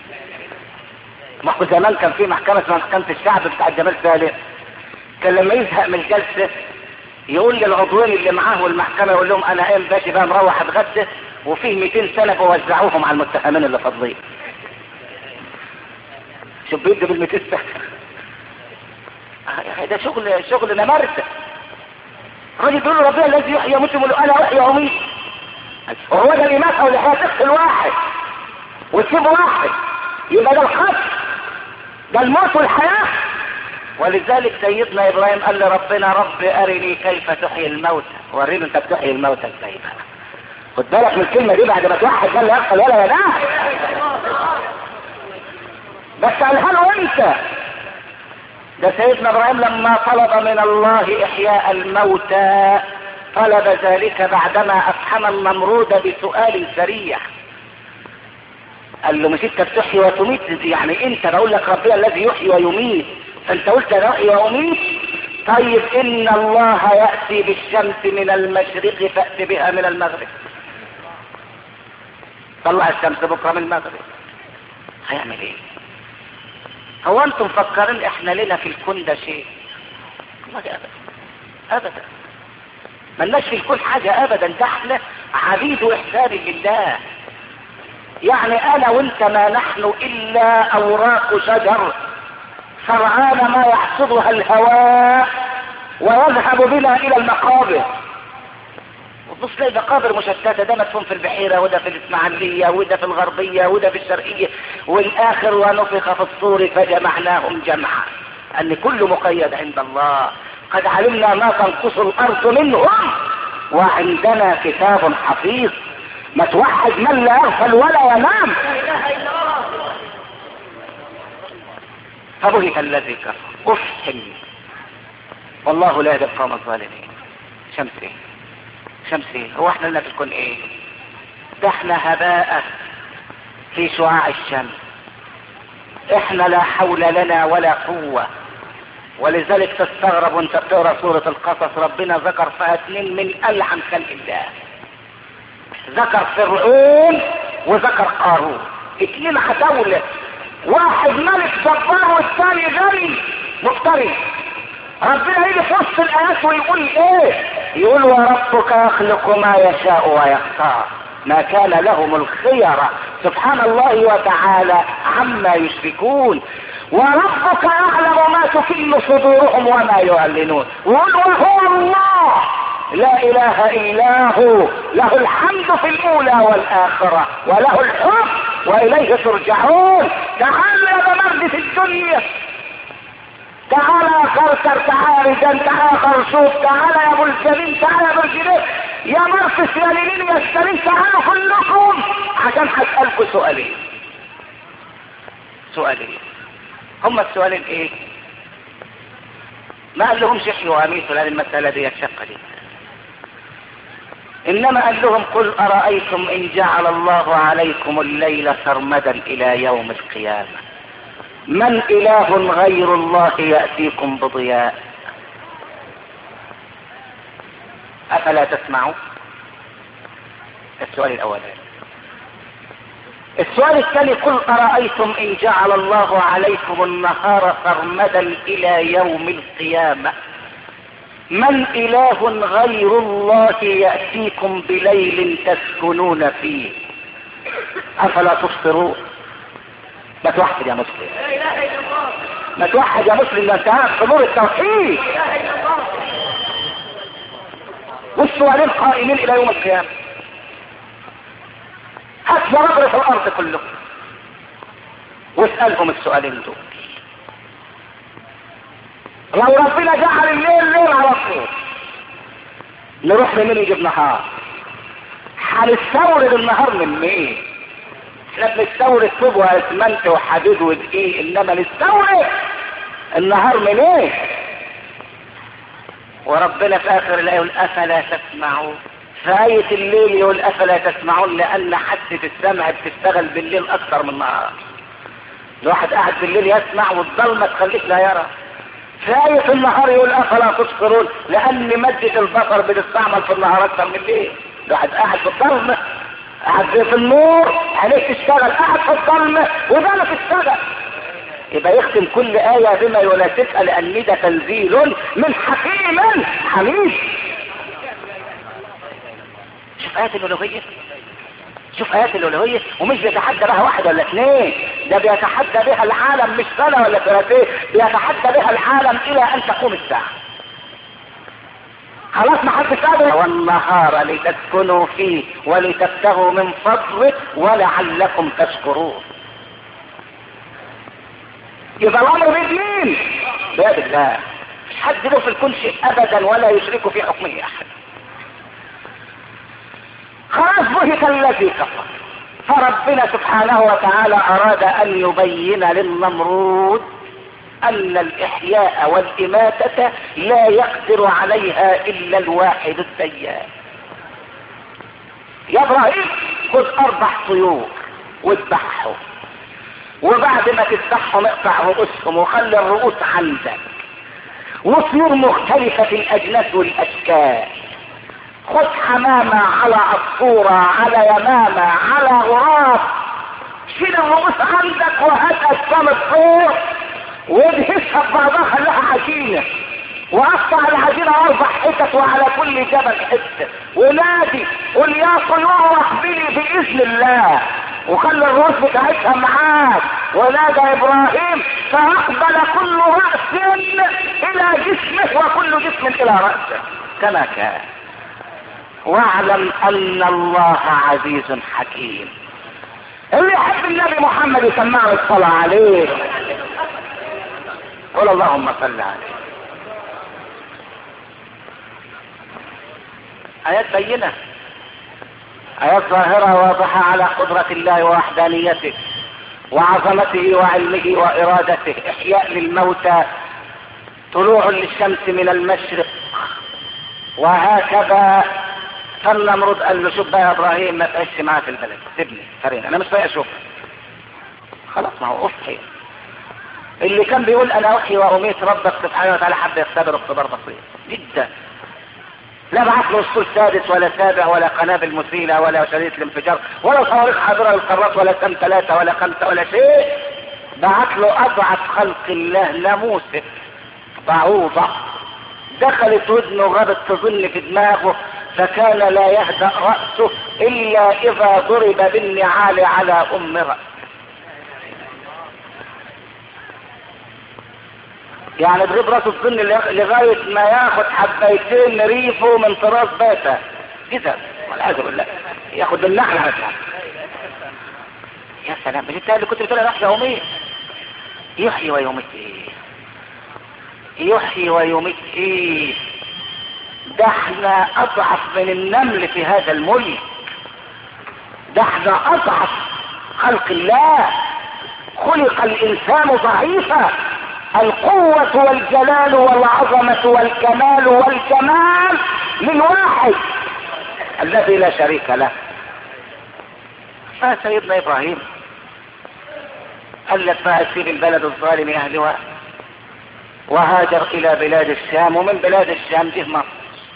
ما هو زمان كان في محكمة اسمها محكمة الشعب بتاع جمال سالم كان لما يزهق من الجلسة يقول للعضوين اللي معاه والمحكمة يقول لهم انا قايم باجي بقى مروح اتغدى وفيه 200 سنة بوزعوهم على المتهمين اللي فاضلين شوف بيدي بال 200 سنة آه ده شغل شغل نمرسة الراجل بيقول له ربنا الذي يحيي ويميت يقول له انا احيي واميت وهو ده الامامة والحياة تقتل واحد وتسيب واحد يبقى ده الخط ده الموت والحياة ولذلك سيدنا ابراهيم قال لربنا رب ارني كيف تحيي الموتى وريني انت بتحيي الموتى ازاي بقى خد بالك من الكلمه دي بعد ما توحد لا يقتل ولا ينام بس قالها له انت ده سيدنا ابراهيم لما طلب من الله احياء الموتى طلب ذلك بعدما افحم النمرود بسؤال سريع قال له مش انت بتحيي وتميت يعني انت بقول لك ربنا الذي يحيي ويميت فانت قلت انا احيي واميت طيب ان الله ياتي بالشمس من المشرق فات بها من المغرب طلع الشمس بكره من المغرب هيعمل ايه هو انتم مفكرين احنا لنا في الكون ده شيء والله ابدا ابدا ملناش في الكون حاجة ابدا ده احنا عبيد واحسان لله يعني انا وانت ما نحن الا اوراق شجر فرعان ما يحصدها الهواء ويذهب بنا الى المقابر وتبص تلاقي مقابر مشتته ده مدفون في البحيره وده في الاسماعيليه وده في الغربيه وده في الشرقيه والاخر ونفخ في الصور فجمعناهم جمعا ان كل مقيد عند الله قد علمنا ما تنقص الارض منهم وعندنا كتاب حفيظ ما توحد من لا يغفل ولا ينام لا اله الا الله فبهت الذي كفر افحم والله لا يهدي القوم الظالمين شمس ايه شمس ايه هو احنا لنا في الكون ايه ده احنا هباء في شعاع الشمس احنا لا حول لنا ولا قوة ولذلك تستغرب وانت بتقرا سورة القصص ربنا ذكر فيها اتنين من ألعن خلق الله ذكر فرعون وذكر قارون اتنين عتاولة واحد ملك جبار والثاني غني مفتري ربنا يجي في وسط الايات ويقول ايه يقول وربك يخلق ما يشاء ويختار ما كان لهم الخيرة سبحان الله وتعالى عما يشركون وربك يعلم ما تكل صدورهم وما يعلنون ويقول وهو الله لا اله الا هو له الحمد في الاولى والاخرة وله الحكم واليه ترجعون تعالوا يا بمرد في الدنيا تعالى يا كركر تعالى رجال تعالى يا خرشوف تعالى يا ابو الجميل تعالى يا ابو الجنيه يا مرقس يا ليلين يا سليم تعالوا كلكم عشان هسألكم سؤالين سؤالين هما السؤالين ايه ما قال لهمش احيوا واميتوا لان المسألة دي شقة دي انما قال لهم قل ارأيتم ان جعل الله عليكم الليل سرمدا الى يوم القيامة من اله غير الله يأتيكم بضياء افلا تسمعون السؤال الاولاني السؤال الثاني قل أرأيتم إن جعل الله عليكم النهار سرمدا إلى يوم القيامة من إله غير الله يأتيكم بليل تسكنون فيه أفلا تبصرون ما توحد يا مسلم لا اله الا الله ما توحد يا مسلم ده انت قاعد في نور التوحيد لا اله الا الله والسؤالين قائمين إلى يوم القيامة هات رجل في الأرض كلهم واسألهم السؤالين دول لو ربنا جعل الليل ليل على طول نروح لمين يجيب نهار هنستورد النهار من مين احنا بنستورد طوب واسمنت وحديد ودقيق انما نستورد النهار من ايه وربنا في اخر الايه يقول افلا تسمعون في آية الليل يقول افلا تسمعون لان حاسة السمع بتشتغل بالليل اكثر من النهار الواحد قاعد بالليل يسمع والضلمة تخليك لا يرى في آية النهار يقول افلا تبصرون لان مادة البصر بتستعمل في النهار اكثر من الليل الواحد قاعد في الضلمة قاعد في النور عليك تشتغل قاعد في الضلمة وبالك تشتغل يبقى يختم كل آية بما يناسبها لأن ده تنزيل من حكيم حميد شوف آيات الألوهية شوف آيات الألوهية ومش بيتحدى بها واحد ولا اثنين ده بيتحدى بها العالم مش سنة ولا سنتين بيتحدى بها العالم إلى أن تقوم الساعة خلاص ما حدش قادر والنهار لتسكنوا فيه ولتبتغوا من فضله ولعلكم تشكرون يبقى الامر بيد بيد الله مش حد له في الكل شيء ابدا ولا يشرك في حكمه احد خلاص بهت الذي كفر فربنا سبحانه وتعالى اراد ان يبين للنمرود ان الاحياء والاماتة لا يقدر عليها الا الواحد الديان يا ابراهيم خذ اربع طيور واذبحهم وبعد ما تذبحهم اقطع رؤوسهم وخلي الرؤوس عندك وطيور مختلفة في الأجناس والأشكال خد حمامة على عصفورة على يمامة على غراب شيل الرؤوس عندك وهات أجسام الطيور وادهسها ببعضها خليها عجينة وقطع العجينة اربع حتت وعلى كل جبل حتة ونادي قل يا طيور اقبلي باذن الله وخلي الروس بتاعتها معاك ونادى ابراهيم فاقبل كل رأس الى جسمه وكل جسم الى رأسه كما كان واعلم ان الله عزيز حكيم اللي يحب النبي محمد يسمعه الصلاة عليه قل اللهم صل عليه آيات بينة آيات ظاهرة واضحة على قدرة الله ووحدانيته وعظمته وعلمه وإرادته إحياء للموتى طلوع للشمس من المشرق وهكذا فالنمرود قال له شوف بقى يا ابراهيم ما تعيش معاه في البلد سيبني فرين انا مش طايق اشوف خلاص ما هو اصحي اللي كان بيقول انا احيي واميت ربك سبحانه وتعالى حب يختبر اختبار بسيط جدا لا بعت له اسطول سادس ولا سابع ولا قنابل مثيله ولا شريط الانفجار ولا صواريخ حاضره للقارات ولا كم ثلاثه ولا خمسه ولا شيء بعت له اضعف خلق الله ناموسه بعوضه دخلت ودنه غابت تظن في دماغه فكان لا يهدأ رأسه إلا إذا ضرب بالنعال على أم رأسه يعني ضرب راسه الظن لغاية ما ياخد حبيتين ريفه من طراز باتا كده والعياذ بالله ياخد النحلة مثلا يا سلام مش انت اللي كنت بتقول انا احيا يومين يحيي ويميت ايه يحيي ويميت ايه ده احنا اضعف من النمل في هذا الملك ده احنا اضعف خلق الله خلق الانسان ضعيفا القوة والجلال والعظمة والكمال والجمال للواحد الذي لا شريك له فسيدنا ابراهيم قال لك بقى سيب البلد الظالم اهلها وهاجر الى بلاد الشام ومن بلاد الشام جه مصر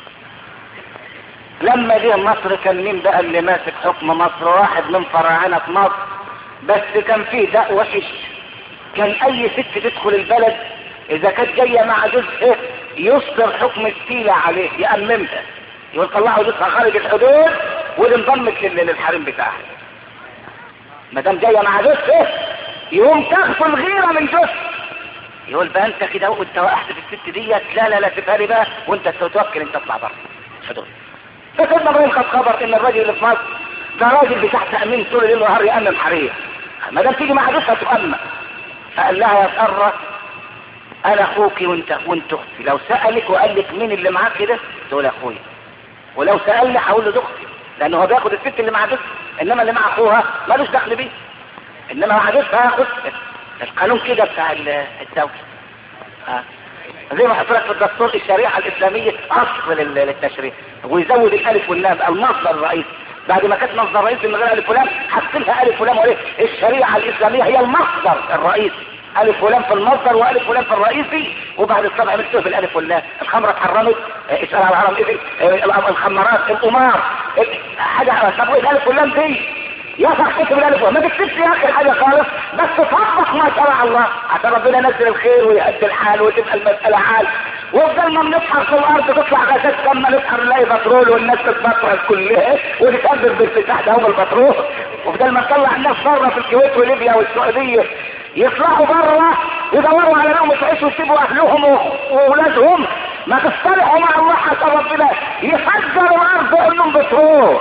لما جه مصر كان مين بقى اللي ماسك حكم مصر واحد من فراعنة مصر بس كان فيه داء وحش كان اي ست تدخل البلد اذا كانت جاية مع جزء يصدر حكم السيلة عليه يأممها يقول طلعوا جزءها خارج الحدود واللي انضمت للحريم بتاعها ما دام جاية مع جزء يقوم تاخد الغيرة من جزء يقول بقى انت كده وانت وقعت في الست ديت لا لا لا سيبها لي بقى وانت تتوكل انت تطلع بره الحدود فسيدنا ابراهيم خد خبر ان الراجل اللي في مصر ده راجل بتاع تامين طول الليل والنهار يامن حريق ما دام تيجي مع جثه تؤمن فقال لها يا ساره انا اخوك وانت وانت اختي لو سالك وقال لك مين اللي معاك كده تقول اخويا ولو سالني هقول له ده اختي لانه هو بياخد الست اللي مع جثه انما اللي مع اخوها ملوش دخل بيه انما مع جثه هياخد القانون كده بتاع الدوله ها زي ما حصلت في الدستور الشريعة الإسلامية أصل للتشريع ويزود الألف واللام المصدر الرئيسي بعد ما كانت مصدر رئيسي من غير ألف ولام حط لها ألف ولام وليه الشريعة الإسلامية هي المصدر الرئيسي ألف ولام في المصدر وألف ولام في الرئيسي وبعد السبع مكتوب في الألف واللام الخمرة اتحرمت اسأل على العرب إذن الخمرات القمار حاجة طب إيه الألف واللام دي يا صاحبي تكتب الالف ما تكتبش يا اخي حاجه خالص بس تطبق ما شرع الله عشان ربنا ينزل الخير ويهدي الحال وتبقى المساله حال وبدل ما بنسحر في الارض تطلع غازات لما نسحر نلاقي بترول والناس تتبطرز كلها وتتقدر بارتفاع دوام البترول وبدل ما نطلع الناس بره في الكويت وليبيا والسعوديه يطلعوا بره يدوروا على لهم تعيشوا ويسيبوا اهلهم واولادهم ما تصطلحوا مع الله حتى ربنا يفجروا الارض انهم بترول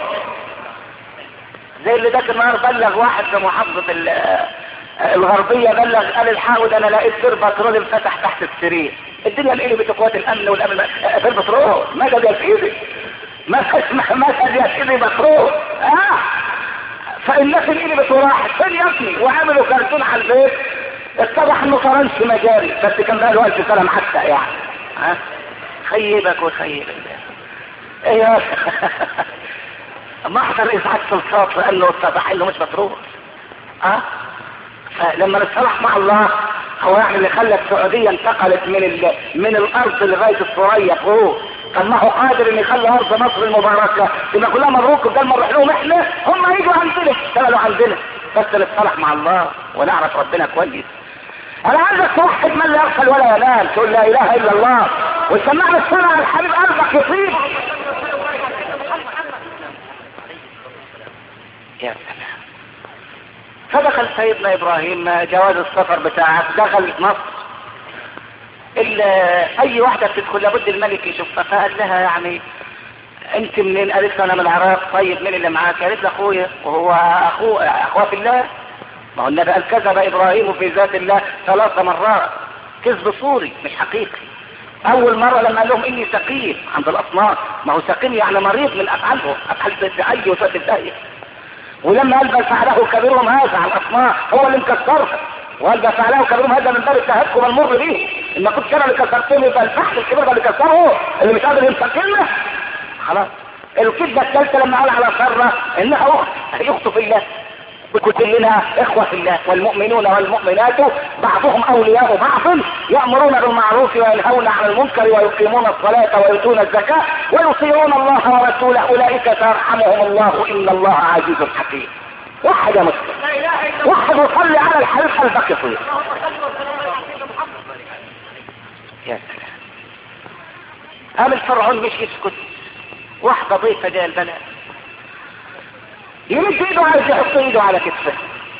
زي اللي ذاك النهار بلغ واحد في محافظة الغربية بلغ قال الحقوا ده انا لقيت سير بترول انفتح تحت السرير الدنيا انقلبت قوات الامن والامن في البترول مدد يا سيدي مدد يا سيدي بترول اه فالناس انقلبت وراحت فين يا ابني وعملوا كرتون على البيت اتضح انه فرنش مجاري بس كان بقى له الف سنه محتى يعني ها خيبك وخيب الله ايه محضر ازعاج سلطات لانه اتضح انه مش مطروح اه فلما نتصالح مع الله هو يعني اللي خلى السعوديه انتقلت من ال... من الارض لغايه الثريا فوق طب ما هو قادر ان يخلي ارض مصر المباركه تبقى كلها مبروك بدل ما نروح لهم احنا هم يجوا عندنا يشتغلوا عندنا بس نتصالح مع الله ونعرف ربنا كويس انا عايزك توحد من لا يغفل ولا ينام تقول لا اله الا الله وسمعنا السنة على الحبيب قلبك يطيب يا سلام فدخل سيدنا ابراهيم جواز السفر بتاعك دخل مصر الا اي واحدة بتدخل لابد الملك يشوفها فقال لها يعني انت منين قالت له انا من العراق طيب مين اللي معاك قالت له اخويا وهو اخو اخوه في الله ما هو النبي قال كذب ابراهيم في ذات الله ثلاث مرات كذب صوري مش حقيقي اول مرة لما قال لهم اني سقيم عند الاصنام ما هو سقيم يعني مريض من افعالهم افعال تدعي وتدعي ولما قال بل فعله كبيرهم هذا على الاصنام هو اللي مكسرها وقال بل فعله كبيرهم هذا من باب التهكم المر به ان كنت كان اللي كسرتني يبقى الفحل الكبير ده اللي كسره اللي مش قادر يمسكنا خلاص الكذبة الثالثة لما قال على سرة انها اخت هي اخت في الله كلنا اخوة في الله والمؤمنون والمؤمنات بعضهم اولياء بعض يأمرون بالمعروف وينهون عن المنكر ويقيمون الصلاة ويؤتون الزكاة ويطيعون الله ورسوله اولئك سيرحمهم الله ان الله عزيز حكيم وحد يا مسلم لا اله الا الله وحد وصلي على الحبيب قلبك يطير اللهم صل وسلم على سيدنا محمد يا سلام قام الفرعون مش يسكت واحدة ضيفة جاية البلد يمد ايده عايز يحط ايده على كتفه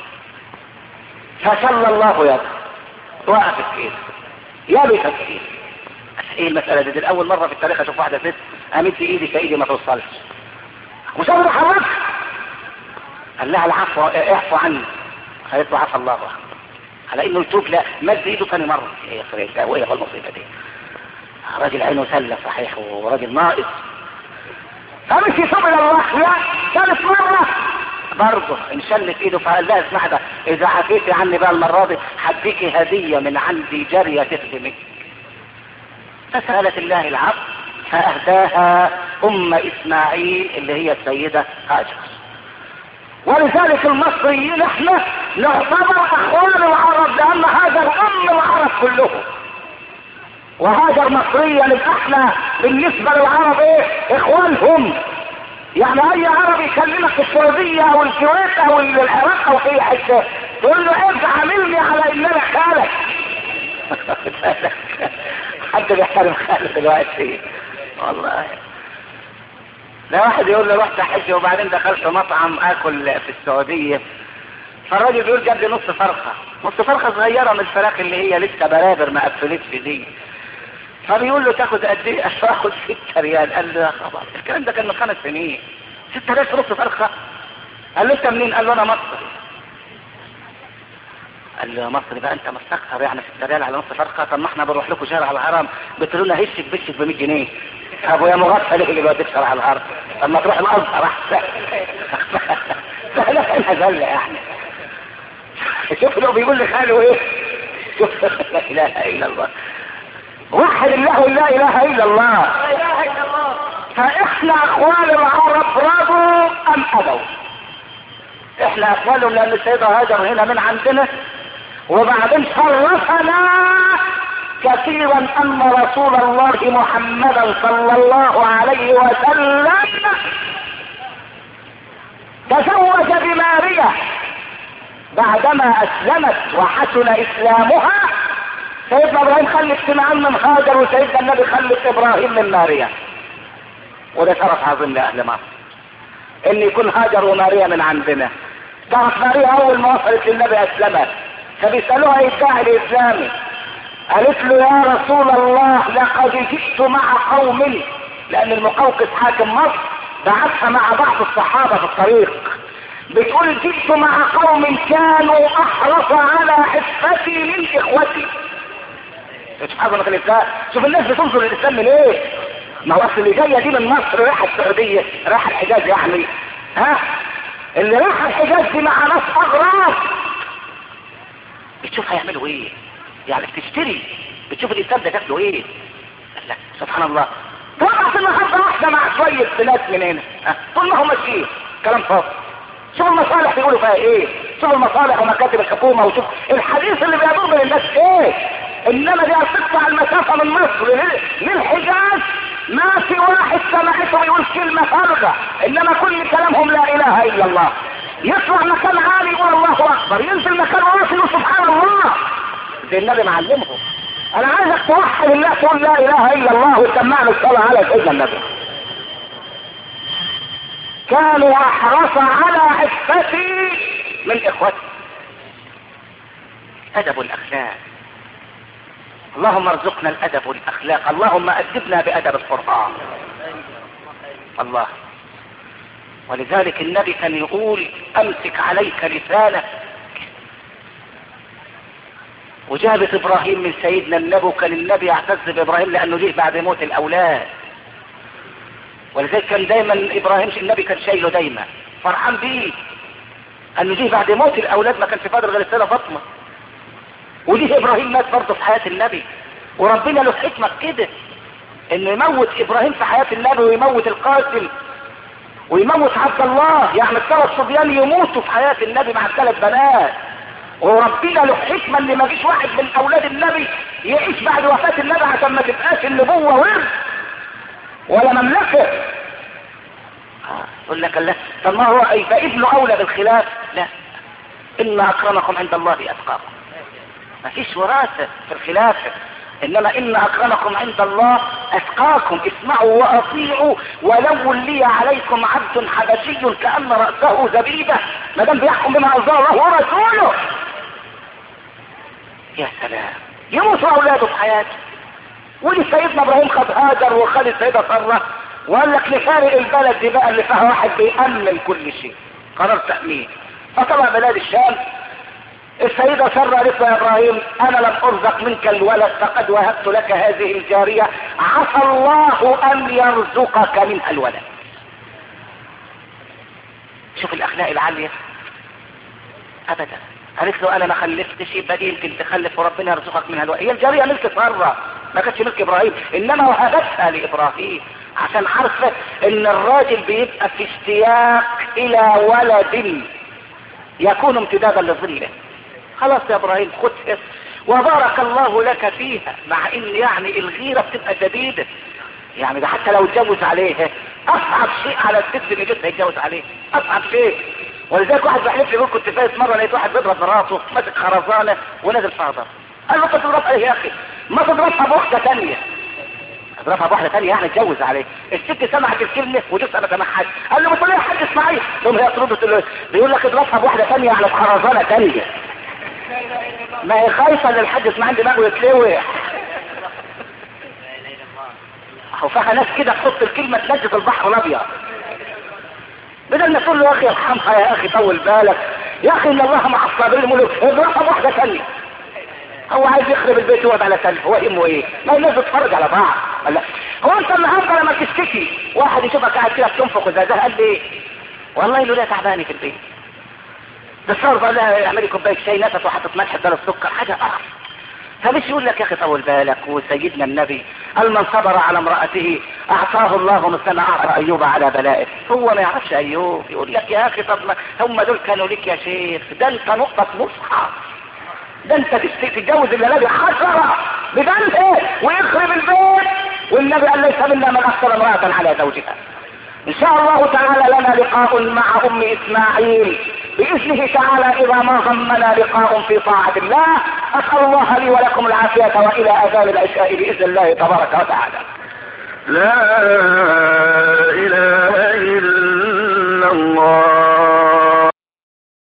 فشل الله يده وقفت ايده يابست ايده ايه المسألة دي, دي الأول مرة في التاريخ أشوف واحدة ست أمد إيدي كإيدي ما توصلش مش قادر أحرك قال لها العفو اعفو عني قالت له عفى الله عنه على انه يتوب لا مد ايده ثاني مرة ايه يا اخي ده وايه المصيبة دي راجل عينه سلة صحيح وراجل ناقص فمش يتوب الى الله لا ثالث مرة برضه انشلت ايده فقال لها اسمع ده اذا عفيتي عني بقى المرة دي هديكي هدية من عندي جارية تخدمك فسألت الله العبد فأهداها أم إسماعيل اللي هي السيدة هاجر ولذلك المصريين احنا نعتبر اخوان العرب لان هاجر ام العرب كلهم وهاجر مصرية نبقى احنا بالنسبة للعرب ايه اخوانهم يعني اي عرب يكلمك في السعودية او الكويت او العراق او في اي حتة تقول له ايه عاملني على ان انا خالك حد بيحترم خالك دلوقتي والله ده واحد يقول لي رحت حج وبعدين دخلت مطعم اكل في السعودية فالراجل بيقول جاب لي نص فرخة نص فرخة صغيرة من الفراخ اللي هي لسه برابر ما قفلتش دي فبيقول له تاخد قد ايه؟ قال له اخد 6 ريال قال له يا خبر الكلام ده كان من خمس سنين 6 ريال في نص فرخة قال له انت منين؟ قال له انا مصري قال له يا مصري بقى انت مستكثر يعني 6 ريال على نص فرخة طب ما احنا بنروح لكم شارع الهرم بتقولوا لنا هشك بشك ب 100 جنيه ابو يا مغفل ايه اللي بيوديك شارع الهرم طب ما تروح الازهر احسن فلا انا زله يعني شوف له بيقول لي خاله ايه شوف لا اله الا الله وحد الله لا اله الا الله لا اله الا الله فاحنا اخوان العرب رضوا ام ابوا احنا اخوانهم لان السيدة هاجر هنا من عندنا وبعدين شرفنا كثيرا ان رسول الله محمدا صلى الله عليه وسلم تزوج بمارية بعدما اسلمت وحسن اسلامها سيدنا ابراهيم خلف سمعان من هاجر وسيدنا النبي خلف ابراهيم من ماريا وده شرف عظيم لاهل مصر ان يكون هاجر وماريا من عندنا تعرف ماريا اول ما وصلت للنبي اسلمت فبيسالوها ايه الداعي الاسلامي قالت له يا رسول الله لقد جئت مع قوم لان المقوقس حاكم مصر بعثها مع بعض الصحابه في الطريق بتقول جئت مع قوم كانوا احرص على حفتي من اخوتي مش حاجه من الاسلام شوف الناس بتنظر للاسلام من ايه ما هو اصل اللي جايه دي من مصر رايحه السعوديه رايحه الحجاز يعني ها اللي رايحه الحجاز دي مع ناس اغراب بتشوف هيعملوا ايه يعني بتشتري بتشوف الانسان ده شكله ايه لا سبحان الله طلعت النهارده واحده مع شويه بلاد من هنا ها طول ما هم ماشيين كلام فاضي شوف المصالح بيقولوا فيها ايه شوف المصالح ومكاتب الحكومه وشوف الحديث اللي بيدور بين الناس ايه انما دي هتقطع المسافه من مصر لل- للحجاز ما في واحد سمعته يقول كلمه فارغه انما كل كلامهم لا اله الا الله يطلع مكان عالي يقول الله اكبر ينزل مكان واطي يقول سبحان الله ده النبي معلمهم انا عايزك توحد الله تقول لا اله الا الله وتسمعنا الصلاه على سيدنا النبي كانوا احرص على عفتي من اخوتي ادب الاخلاق اللهم ارزقنا الادب والاخلاق اللهم ادبنا بادب القران الله ولذلك النبي كان يقول امسك عليك لسانك وجابت ابراهيم من سيدنا النبي وكان النبي يعتز بابراهيم لانه جه بعد موت الاولاد ولذلك كان دايما ابراهيم النبي كان شايله دايما فرحان بيه انه جه بعد موت الاولاد ما كانش فاضل غير السيده فاطمه وجه ابراهيم مات برضه في حياه النبي وربنا له حكمه كده انه يموت ابراهيم في حياه النبي ويموت القاسم ويموت عبد الله يعني الثلاث صبيان يموتوا في حياه النبي مع الثلاث بنات وربنا له حكمه ان ما فيش واحد من اولاد النبي يعيش بعد وفاه النبي عشان ما تبقاش النبوه ورث ولا مملكه يقول لك لا طب ما هو اي فابنه اولى بالخلاف لا ان اكرمكم عند الله اتقاكم ما فيش وراثه في الخلافه انما ان اكرمكم عند الله اتقاكم اسمعوا واطيعوا ولو ولي عليكم عبد حبشي كان راسه زبيبه ما دام بيحكم بما انزل الله ورسوله يا سلام يموت اولاده في حياته ودي سيدنا ابراهيم خد هاجر وخد السيده ساره وقال لك نفارق البلد دي بقى اللي فيها واحد بيأمن كل شيء قرار تأمين فطلع بلاد الشام السيدة سارة قالت له يا ابراهيم انا لم ارزق منك الولد فقد وهبت لك هذه الجارية عسى الله ان يرزقك منها الولد شوف الاخلاق العالية ابدا قالت له انا ما خلفتش يبقى دي يمكن تخلف وربنا يرزقك منها الولد هي الجارية ملك سارة ما كانتش ملك ابراهيم انما وهبتها لابراهيم عشان عارفة ان الراجل بيبقى في اشتياق الى ولد يكون امتدادا لظله خلاص يا ابراهيم خدها وبارك الله لك فيها مع ان يعني الغيرة بتبقى شديدة يعني ده حتى لو اتجوز عليها اصعب شيء على الست اللي جوزها يتجوز عليه اصعب شيء ولذلك واحد بحلف لي يقول كنت فايت مره لقيت واحد بيضرب مراته ماسك خرزانه ونازل فاضر قال له انت تضربها ايه يا اخي ما تضربها بواحده ثانيه اضربها بواحده ثانيه يعني اتجوز عليه الست سمعت الكلمه وجوزها ما سمعهاش قال له ما تقول لي يا حاج اسماعيل تقوم هي ترد تقول له بيقول لك اضربها بواحده ثانيه على خرزانه ثانيه ما هي خايفه ان الحاج اسماعيل دماغه يتلوح وفيها ناس كده تحط الكلمه تنجس البحر الابيض بدل ما تقول له يا اخي ارحمها يا اخي طول بالك يا اخي ان الله مع الصابرين الملوك اضربها بواحده ثانيه هو عايز يخرب البيت يقعد على سلف هو يهمه ايه ما الناس بتتفرج على بعض قال لا هو انت النهارده لما تشتكي واحد يشوفك قاعد كده بتنفخ وزازها قال لي ايه والله له لا تعباني في البيت بس صار بقى لها اعملي كوبايه شاي نفس وحطت ملح بدل السكر حاجه قرف فمش يقول لك يا اخي طول بالك وسيدنا النبي قال من صبر على امرأته اعطاه الله مثل ما اعطى ايوب على بلائه هو ما يعرفش ايوب يقول لك يا اخي طب ما هم دول كانوا لك يا شيخ ده انت نقطة مصحف ده انت تتجوز اللي نبي حشرة ببنته ويخرب البيت والنبي قال ليس منا من اكثر امرأة على زوجها ان شاء الله تعالى لنا لقاء مع ام اسماعيل باذنه تعالى اذا ما ضمنا لقاء في طاعة الله اسأل الله لي ولكم العافية والى اذان العشاء باذن الله تبارك وتعالى لا اله الا الله